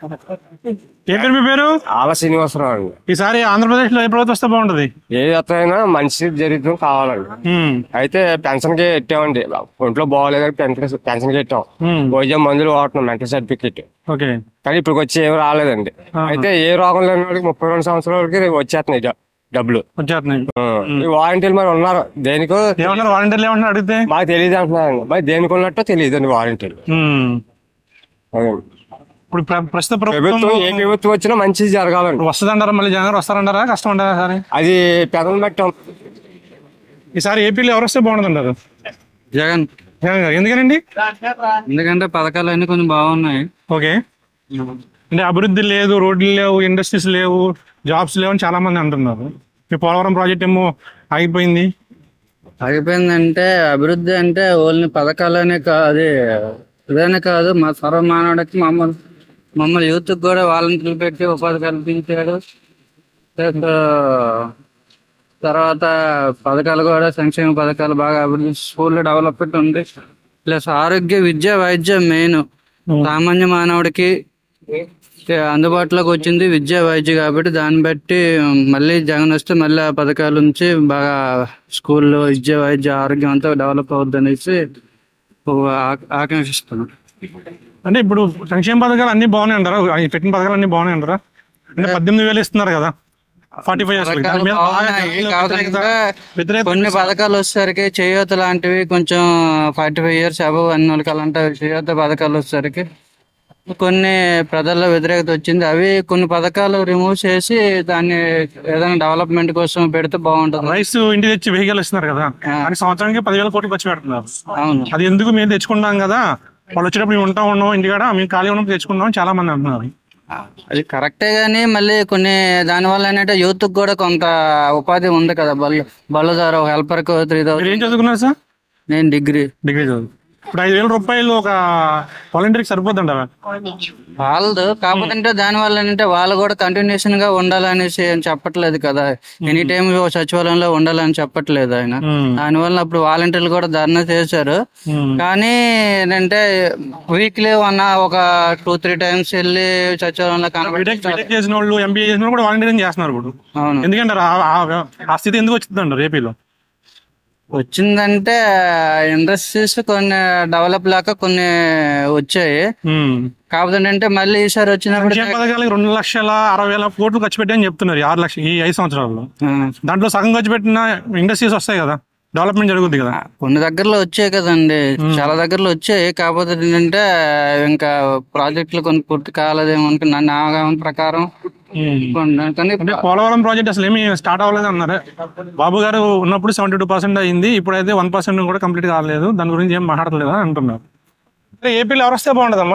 ఏం పేరు మీ పేరు ఆల శ్రీనివాసరావు అండి ఈసారి ఆంధ్రప్రదేశ్ లో ఏ ప్రభుత్వం వస్తే బాగుంటది ఏ ఎత్తైనా మంచి జరిగితం కావాలండి అయితే పెన్షన్ కి ఎట్టామండి ఒంట్లో బాగోలేదని పెన్షన్ పెన్షన్ కి ఎట్టాం భోజనం మందులు వాడుతున్నాం మెంటల్ సర్టిఫికెట్ ఓకే కానీ ఇప్పుడు వచ్చి ఏమి రాలేదండి అయితే ఏ రోగం లేని వాడికి ముప్పై రెండు సంవత్సరాల వరకు వచ్చేస్తున్నాయి డ- డబ్బులు వచ్చేస్తున్నాయి ఆ, ఈ వాలంటీర్లు మరి ఉన్నారు దేనికో ఏమన్నారు వాలంటీర్లు ఏమన్నారు అడిగితే మాకు తెలియదు అంటున్నారు మరి దేనికి ఉన్నట్టు తెలియదు అండి వాలంటీర్లు అదే. ఇప్పుడు ప్ర- ప్రస్తుత ప్రభుత్వం ప్రభుత్వం ఏ ప్రభుత్వం వచ్చినా మంచిది జరగాలండి వస్తుందంటారా మళ్ళీ జగన్ గారు వస్తారంటారా కష్టం అంటారా సరే అది పెదలు బట్టి ఉంది. ఈసారి ఏపీలో ఎవరు వస్తే బాగుంటుందంటారు జగన్ జగన్ గారు ఎందుకనండి ఎందుకంటే పథకాలు అన్ని కొంచెం బాగున్నాయి ఓకే అంటే అభివృద్ధి లేదు రోడ్లు లేవు ఇండస్ట్రీస్ లేవు జాబ్స్ లేవు అని చాలా మంది అంటున్నారు ఈ పోలవరం ప్రాజెక్ట్ ఏమో ఆగిపోయింది ఆగిపోయిందంటే అభివృద్ధి అంటే ఓన్లీ పథకాలనే కాదు ఇదనే కాదు మా సర్వమానవుడికి మమ్మల్ని మమ్మల్ని యూత్ కూడా వాలంటీర్లు పెట్టి ఉపాధి కల్పించాడు ప్లస్ తర్వాత పథకాలు కూడా సంక్షేమ పథకాలు బాగా అభివృద్ధి స్కూల్ డెవలప్మెంట్ ఉంది ప్లస్ ఆరోగ్య విద్య వైద్యం మెయిన్ సామాన్య మానవుడికి ఏ, అందుబాటులోకి వచ్చింది విద్య వైద్య కాబట్టి దాన్ని బట్టి మళ్ళీ జగన్ వస్తే మళ్ళీ ఆ పథకాల నుంచి బాగా స్కూల్లో విద్య వైద్య ఆరోగ్యం అంతా డెవలప్ అవుద్ది అనేసి ఆ- ఆకాంక్షిస్తున్నాను అంటే ఇప్పుడు సంక్షేమ పథకాలు అన్ని బాగున్నాయి అంటారా ఈ పెట్టిన పథకాలు అన్ని బాగున్నాయి అంటారా అంటే పద్దెనిమిది వేలు ఇస్తున్నారు కదా ఫార్టీ ఫైవ్ ఇయర్స్ పథకాలు బాగున్నాయి. కాకపోతే కొన్ని పథకాలు వచ్చేసరికి చేయూత లాంటివి కొంచెం ఫార్టీ ఫైవ్ ఇయర్స్ అబవ్ అన్న వాళ్ళకి అలాంటి చేయూత పథకాలు వచ్చేసరికి కొన్ని ప్రజల్లో వ్యతిరేకత వచ్చింది అవి కొన్ని పథకాలు రిమూవ్ చేసి దాన్ని ఏదైనా డెవలప్మెంట్ కోసం పెడితే బాగుంటుంది రైస్ ఇంటి తెచ్చి వెహికల్ ఇస్తున్నారు కదా అది సంవత్సరానికి పదివేల కోట్లు ఖర్చు పెడుతున్నారు అవును అది ఎందుకు మేము తెచ్చుకుంటాం కదా వాళ్ళు వచ్చేటప్పుడు మేము ఉంటాం ఉన్నాం ఇంటికాడ మేము ఖాళీ ఉన్నప్పుడు తెచ్చుకుంటాం అని చాలా మంది అంటున్నారు అది కరెక్టే గానీ మళ్ళీ కొన్ని దానివల్ల ఏంటంటే యూత్ కూడా కొంత ఉపాధి ఉంది కదా బళ్ళు బళ్ళు ద్వారా ఒక హెల్పర్ కు త్రీ మీరు ఏం చదువుకున్నారు సార్ నేను డిగ్రీ డిగ్రీ చదువు ఇప్పుడు ఐదు వేల రూపాయలు ఒక వాలంటీర్కి సరిపోతుందా వాళ్ళదు కాకపోతే అంటే దాని వల్ల ఏంటంటే వాళ్ళు కూడా కంటిన్యూషన్ గా ఉండాలనేసి ఏం చెప్పట్లేదు కదా ఎనీ టైం సచివాలయంలో ఉండాలని చెప్పట్లేదు ఆయన దానివల్ల అప్పుడు వాలంటీర్లు కూడా ధర్నా చేశారు కానీ ఏంటంటే వీక్లీ వన్ ఒక టూ త్రీ టైమ్స్ వెళ్ళి సచివాలయంలో కనబడి బీటెక్ చేసిన వాళ్ళు ఎంబీఏ చేసిన వాళ్ళు కూడా వాలంటీరింగ్ చేస్తున్నారు ఇప్పుడు అవును ఎందుకంటే ఆ- ఆ- ఆ స్థితి ఎందుకు వచ్చిందంటారు ఏపీలో వచ్చిందంటే ఇండస్ట్రీస్ కొన్ని డెవలప్ లాగా కొన్ని వచ్చాయి కాకపోతే ఏంటంటే మళ్ళీ ఈసారి వచ్చినప్పుడు సంక్షేమ పథకాలకి రెండు లక్షల అరవై వేల కోట్లు ఖర్చు పెట్టని చెప్తున్నారు ఈ ఆరు లక్ష ఈ ఐదు సంవత్సరాల్లో దాంట్లో సగం ఖర్చు పెట్టిన ఇండస్ట్రీస్ వస్తాయి కదా డెవలప్మెంట్ జరుగుద్ది కదా కొన్ని దగ్గరలో వచ్చాయి కదండి చాలా దగ్గరలో వచ్చాయి కాకపోతే ఏంటంటే ఇంకా ప్రాజెక్టులు కొన్ని పూర్తి కాలేదేమో అనుకున్నా నా అవగాహన ప్రకారం కొన్ని- కానీ అంటే పోలవరం ప్రాజెక్ట్ అసలు ఏమి స్టార్ట్ అవ్వలేదు అన్నారు బాబు గారు ఉన్నప్పుడు సెవెంటీ టూ పర్సెంట్ అయింది ఇప్పుడైతే వన్ పర్సెంట్ కూడా కంప్లీట్ కాలేదు దాని గురించి ఏం మాట్లాడలేదు అని అంటున్నారు అంటే ఏపీలో ఎవరు వస్తే బాగుంటుందమ్మా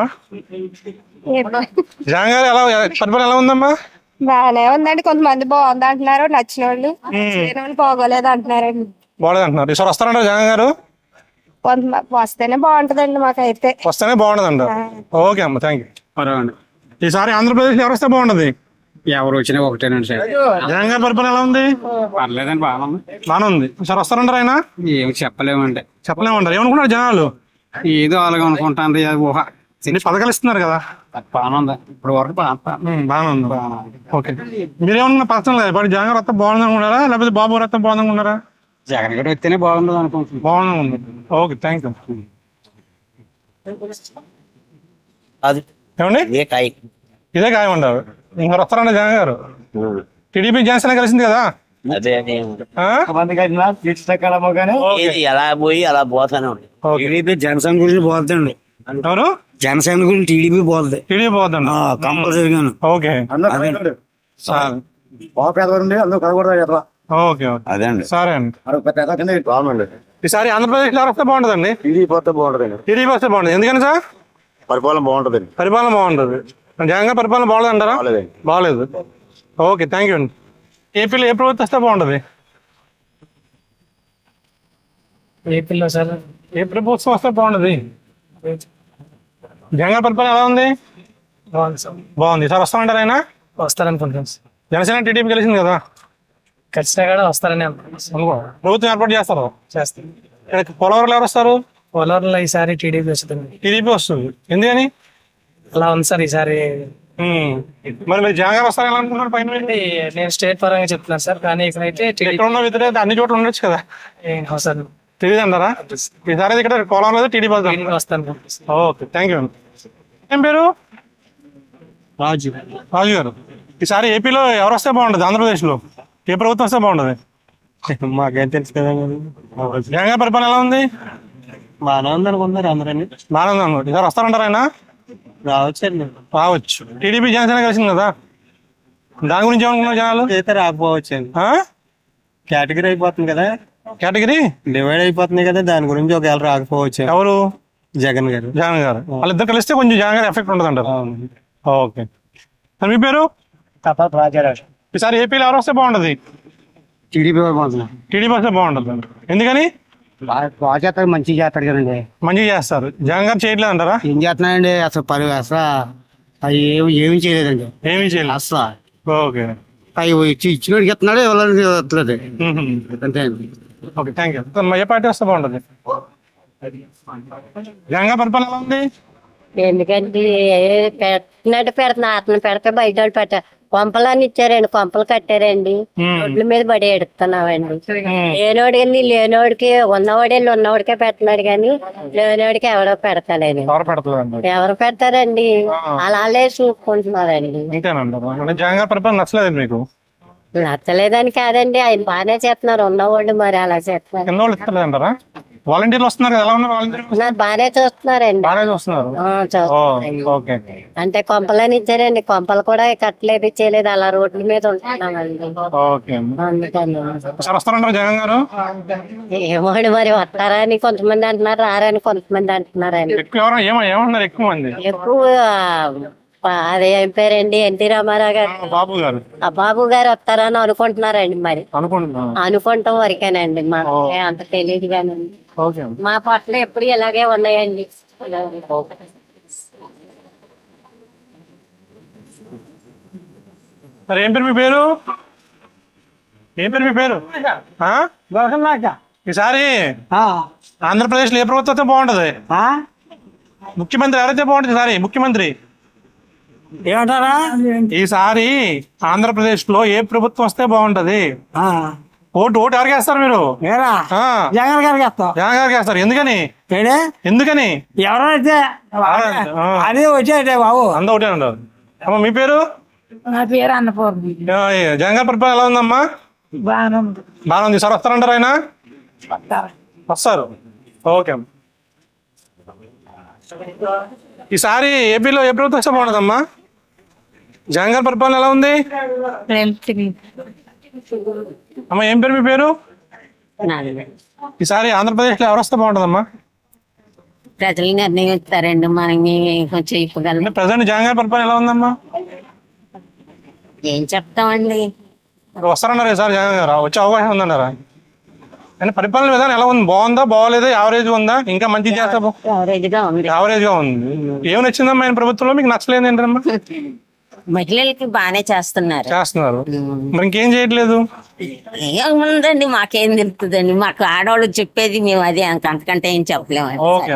జగన్ గారు ఎలా పరిపాలన ఎలా ఉందమ్మా బాగానే ఉందండి కొంతమంది బాగుంది అంటున్నారు నచ్చిన వాళ్ళు నచ్చలేని వాళ్ళు బాగోలేదు అంటున్నారండి బాగలేదు అంటున్నారు ఈసారి వస్తారంటారు జగన్ గారు కొంత వస్తేనే బాగుంటదండి మాకైతే వస్తేనే బాగుంటుంది అంటారు ఓకే అమ్మ థ్యాంక్ యూ ఈసారి ఆంధ్రప్రదేశ్ ఎవరు వస్తే బాగుంటది ఎవరు వచ్చినా ఒకటేనండి సార్ జగన్ గారి పరిపాలన ఎలా ఉంది పర్లేదండి బాగా ఉంది బాగానే ఉంది ఈసారి వస్తారంటారు ఆయన ఏమి చెప్పలేమండి చెప్పలేమంటారు ఏమనుకున్నారు జనాలు ఏదో అలాగే అనుకుంటాను అది ఊహ ఎన్ని పథకాలు ఇస్తున్నారు కదా బాగానే ఉంది ఇప్పుడు వరకు బాగా ఉమ్, బాగానే ఉంది ఓకే మీరేమన్నా పర్సనల్ ఇప్పుడు జగన్ గారు వస్తే బాగుంది అనుకున్నారా లేకపోతే బాబు గారు వస్తే బాగుంది అనుకున్నారా జగన్ గారు వస్తేనే బాగుండదు అనుకుంటున్నాను బాగుంది ఉంది ఓకే థ్యాంక్ యూ అది ఏమండి ఏ కాయ ఇదే ఖాయం ఉండవు ఇంకా వస్తారండి జగన్ గారు టీడీపీ జనసేన కలిసింది కదా అదే ఆ? ఇది ఎలా పోయి అలా పోతానే ఉంది టీడీపీ జనసేన గురించి పోతుందండి ఎవరు జనసేన గురించి టీడీపీ పోతుంది టీడీపీ పోతుందండి కంపల్సరీగాను ఓకే ఓకే ఓకే అదే అండి సరే అండి ఈసారి ఆంధ్రప్రదేశ్ లో ఎవరు వస్తే బాగుంటుందండి టీడీపీ వస్తే బాగుంటుందండి టీడీపీ వస్తే బాగుంటుంది ఎందుకని సార్ పరిపాలన బాగుంటుందండి పరిపాలన బాగుంటుంది జగన్ గారి పరిపాలన బాగలేదు అంటారా బాగలేదు ఓకే థ్యాంక్ యూ అండి ఏపీలో ఏ ప్రభుత్వం వస్తే బాగుంటుంది ఏపీలో సార్ ఏ ప్రభుత్వం వస్తే బాగుంటుంది జగన్ గారి పరిపాలన ఎలా ఉంది బాగుంది సార్ బాగుంది సార్ వస్తామంటారు ఆయన వస్తారనుకుంటున్నాను సార్ జనసేన టీడీపీ కలిసింది కదా ఖచ్చితంగా కూడా వస్తారని అనుకుంటున్నాను అనుకో ప్రభుత్వం ఏర్పాటు చేస్తారు చేస్తాను ఇక్కడ పోలవరం ఎవరు వస్తారు పోలవరంలో ఈసారి టీడీపీ వస్తుంది టీడీపీ వస్తుంది ఎందుకని అలా ఉంది సార్ ఈసారి ఉమ్. మరి మీరు జగన్ గారు వస్తారని ఎలా అనుకుంటున్నారు పైన మీరు? నేను స్టేట్ పరంగా చెప్తున్నాను సార్ కానీ ఇక్కడైతే ఎక్కడ ఉన్న వ్యతిరేకత అన్ని చోట్ల ఉండొచ్చు కదా అవసరం తెలియదు అంటారా ఈసారి ఇక్కడ కోలంలో టీడీపీ వస్తాను వస్తాను ఓకే థ్యాంక్ యూ ఏం పేరు రాజు రాజు గారు ఈసారి ఏపీలో ఎవరు వస్తే బాగుంటుంది ఆంధ్రప్రదేశ్లో ఏ ప్రభుత్వం వస్తే బాగుంటుంది మాకేం తెలుసు కదా జగన్ గారి పరిపాలన ఎలా ఉంది బాగానే ఉంది అనుకుంటున్నారు అందరూ బాగానే ఉంది అన్నమాట ఈసారి వస్తారంటారా ఆయన రావచ్చండి రావచ్చు టీడీపీ జనసేన కలిసింది కదా దాని గురించి ఏమనుకున్నారు జనాలు అయితే రాకపోవచ్చండి కేటగిరీ అయిపోతుంది కదా కేటగిరీ డివైడ్ అయిపోతుంది కదా దాని గురించి ఒకవేళ రాకపోవచ్చు ఎవరు జగన్ గారు జగన్ గారు వాళ్ళిద్దరు కలిస్తే కొంచెం జగన్ గారు ఎఫెక్ట్ ఉంటుంది అంటారు ఓకే మరి మీ పేరు రాజారావు ఈసారి ఏపీలో ఎవరు వస్తే బాగుంటుంది టీడీపీ బాగుంటుంది టీడీపీ వస్తే బాగుంటుంది ఎందుకని బాగా చేస్తారు మంచిగా చేస్తారు కదండి మంచిగా చేస్తారు జగన్ గారు చేయట్లేదు అంటారా ఏం చేస్తున్నాయండి అసలు పని అసలు అవి ఏమి ఏమి చేయలేదండి ఏమీ చేయలేదు అసలు ఓకే అవి ఇచ్చి ఇచ్చినోడికి ఇస్తున్నాడు ఎవరికి ఇవ్వట్లేదు అంతే అండి ఓకే థ్యాంక్ యూ ఏ పార్టీ వస్తే బాగుంటుంది జగన్ గారి పరిపాలన ఎలా ఉంది ఎందుకంటే పెట్టినట్టు పెడుతున్నా అతను పెడితే బయట వాళ్ళు పెట్ట కొంపలని ఇచ్చారండి కొంపలు కట్టారండి రోడ్ల మీద పడి ఎడుతున్నామండి లేనోడికి లేనోడికి ఉన్నవాడు వెళ్ళి ఉన్నవాడికే పెడుతున్నాడు కానీ లేనోడికి ఎవడో పెడతాడండి ఎవరు పెడతలేదండి ఎవరు పెడతారండి అలా అలాగే చూసుకుంటున్నారండి అంతేనంటారు అంటే జగన్ గారి పరిపాలన నచ్చలేదు మీకు నచ్చలేదని కాదండి ఆయన బాగానే చేస్తున్నారు ఉన్నవాళ్ళు మరి అలా చేస్తున్నారు కింద వాళ్ళు ఇస్తలేదంటారా వాలంటీర్లు వస్తున్నారు కదా ఎలా ఉన్నారు వాలంటీర్లు నాకు బాగానే చూస్తున్నారండి బాగానే చూస్తున్నారు ఆ, ఓ, చూస్తున్నారండి ఓకే అంటే కొంపలని ఇచ్చారండి కొంపలు కూడా కట్టలేదు ఇచ్చేయలేదు అలా రోడ్ల మీద ఉంటున్నామండి ఓకే అందుకని సార్ వస్తారంటారు జగన్ గారు ఏమోండి మరి వస్తారా అని కొంతమంది అంటున్నారు రారని కొంతమంది అంటున్నారండి ఎక్కువ ఎవరు ఏమో ఏమన్నారు ఎక్కువ మంది ఎక్కువ ఆ, అదే ఏం పేరండి ఎన్టీ రామారావు గారు బాబు గారు ఆ బాబు గారు వస్తారని అనుకుంటున్నారండి మరి అనుకుంటున్నాను అనుకుంటాం వరకేనండి మాకు అంత తెలియదు కానీ ఓకే మా పట్ల ఎప్పుడు ఇలాగే ఉన్నాయండి సరే ఏం పేరు మీ పేరు ఏం పేరు మీ పేరు ఆ? ఈసారి ఆంధ్రప్రదేశ్ లో ఏ ప్రభుత్వం వస్తే బాగుంటది ముఖ్యమంత్రి ఎవరైతే బాగుంటుంది ఈసారి ముఖ్యమంత్రి ఏమంటారా ఈసారి ఆంధ్రప్రదేశ్ లో ఏ ప్రభుత్వం వస్తే బాగుంటది ఓటు ఓటు ఎవరికి వేస్తారు మీరు ఆ. జగన్ గారికి వేస్తాం జగన్ గారికి వేస్తారు ఎందుకని ఏడే ఎందుకని ఎవరైతే అదే వచ్చేటే బాబు అంతా ఒకటే ఉండదు అమ్మ మీ పేరు నా పేరు అన్నపూర్ణ ఆ, ఏ, జగన్ గారి పరిపాలన ఎలా ఉందమ్మా బాగానే ఉంది బాగా ఉంది సార్ వస్తారంటారు ఆయన వస్తారు ఓకే అమ్మ. ఈసారి ఏపీలో ఏ ప్రభుత్వం వస్తే బాగుంటుందమ్మా జగన్ గారి పరిపాలన ఎలా ఉంది అమ్మ ఏం పేరు మీ పేరు ఈసారి ఆంధ్రప్రదేశ్ లో ఎవరు వస్తే బాగుంటుందమ్మా ప్రజలు నిర్ణయిస్తారండి మనం కొంచెం చెప్పగలం ప్రజెంట్ జగన్ గారి పరిపాలన ఎలా ఉందమ్మా ఏం చెప్తామండి మరి వస్తారన్నారు ఈసారి జగన్ గారు వచ్చే అవకాశం ఉందన్నారా అంటే పరిపాలన విధానం ఎలా ఉంది బాగుందా బాగోలేదా యావరేజ్ ఉందా ఇంకా మంచి చేస్తా యావరేజ్ గా ఉంది యావరేజ్ గా ఉంది ఏమి నచ్చిందమ్మా ఆయన ప్రభుత్వంలో మీకు నచ్చలేదు ఏంటమ్మా మహిళలకి బాగానే చేస్తున్నారు చేస్తున్నారు మరి ఇంకేం చేయట్లేదు ఏముందండి మాకేం తెలుస్తుందండి మాకు ఆడవాళ్ళు చెప్పేది మేము అదే అంత- అంతకంటే ఏం చెప్పలేము ఓకే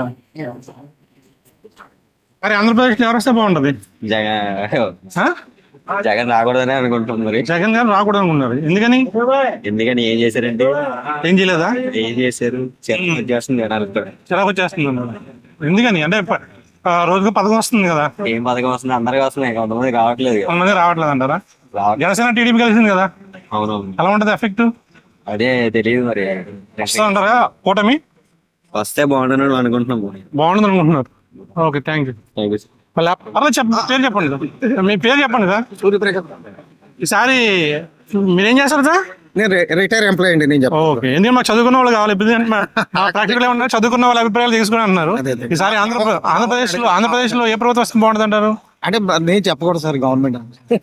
మరి ఆంధ్రప్రదేశ్ లో ఎవరు వస్తే బాగుంటది జగన్ జగన్ రాకూడదని అనుకుంటున్నాం మరి జగన్ గారు రాకూడదు అనుకున్నారు ఎందుకని ఎందుకని ఏం చేశారండి ఏం చేయలేదా ఏం చేశారు చిన్న చేస్తుంది జనాలతో చిరాకు వచ్చేస్తుంది అన్నారు. ఎందుకని అంటే ప- ఆ, రోజుకు పథకం వస్తుంది కదా ఏం పథకం వస్తుంది అందరికి వస్తున్నాయి కొంతమంది రావట్లేదు కదా. కొంతమంది రావట్లేదు అంటారా రావట్లేదు. జనసేన టీడీపీ కలిసింది కదా అవునవును ఎలా ఉంటది ఎఫెక్ట్ అదే తెలియదు మరి వస్తుందంటారా కూటమి వస్తే బాగుండని అనుకుంటున్నాం బాగుంటుంది అనుకుంటున్నారు okay thank you thank you మళ్ళీ అలా చెప్ప పేరు చెప్పండి సార్. మీ పేరు చెప్పండి సార్ సూర్యప్రకాష్ ఈసారి మీరేం చేస్తారు సార్ నేను రిటైర్ ఎంప్లాయ్ అండి నేను చెప్పాను ఓకే ఎందుకంటే మాకు చదువుకున్న వాళ్ళు కావాలి ఇప్పుడు ప్రాక్టికల్ ఏమన్నా చదువుకున్న వాళ్ళ అభిప్రాయాలు తీసుకుని అంటున్నారు ఈసారి ఆంధ్రప్రదేశ్ ఆంధ్రప్రదేశ్ లో ఆంధ్రప్రదేశ్ లో ఏ ప్రభుత్వం వస్తే బాగుంటుంది అంటారు అంటే బ- నేను చెప్పకూడదు సార్ గవర్నమెంట్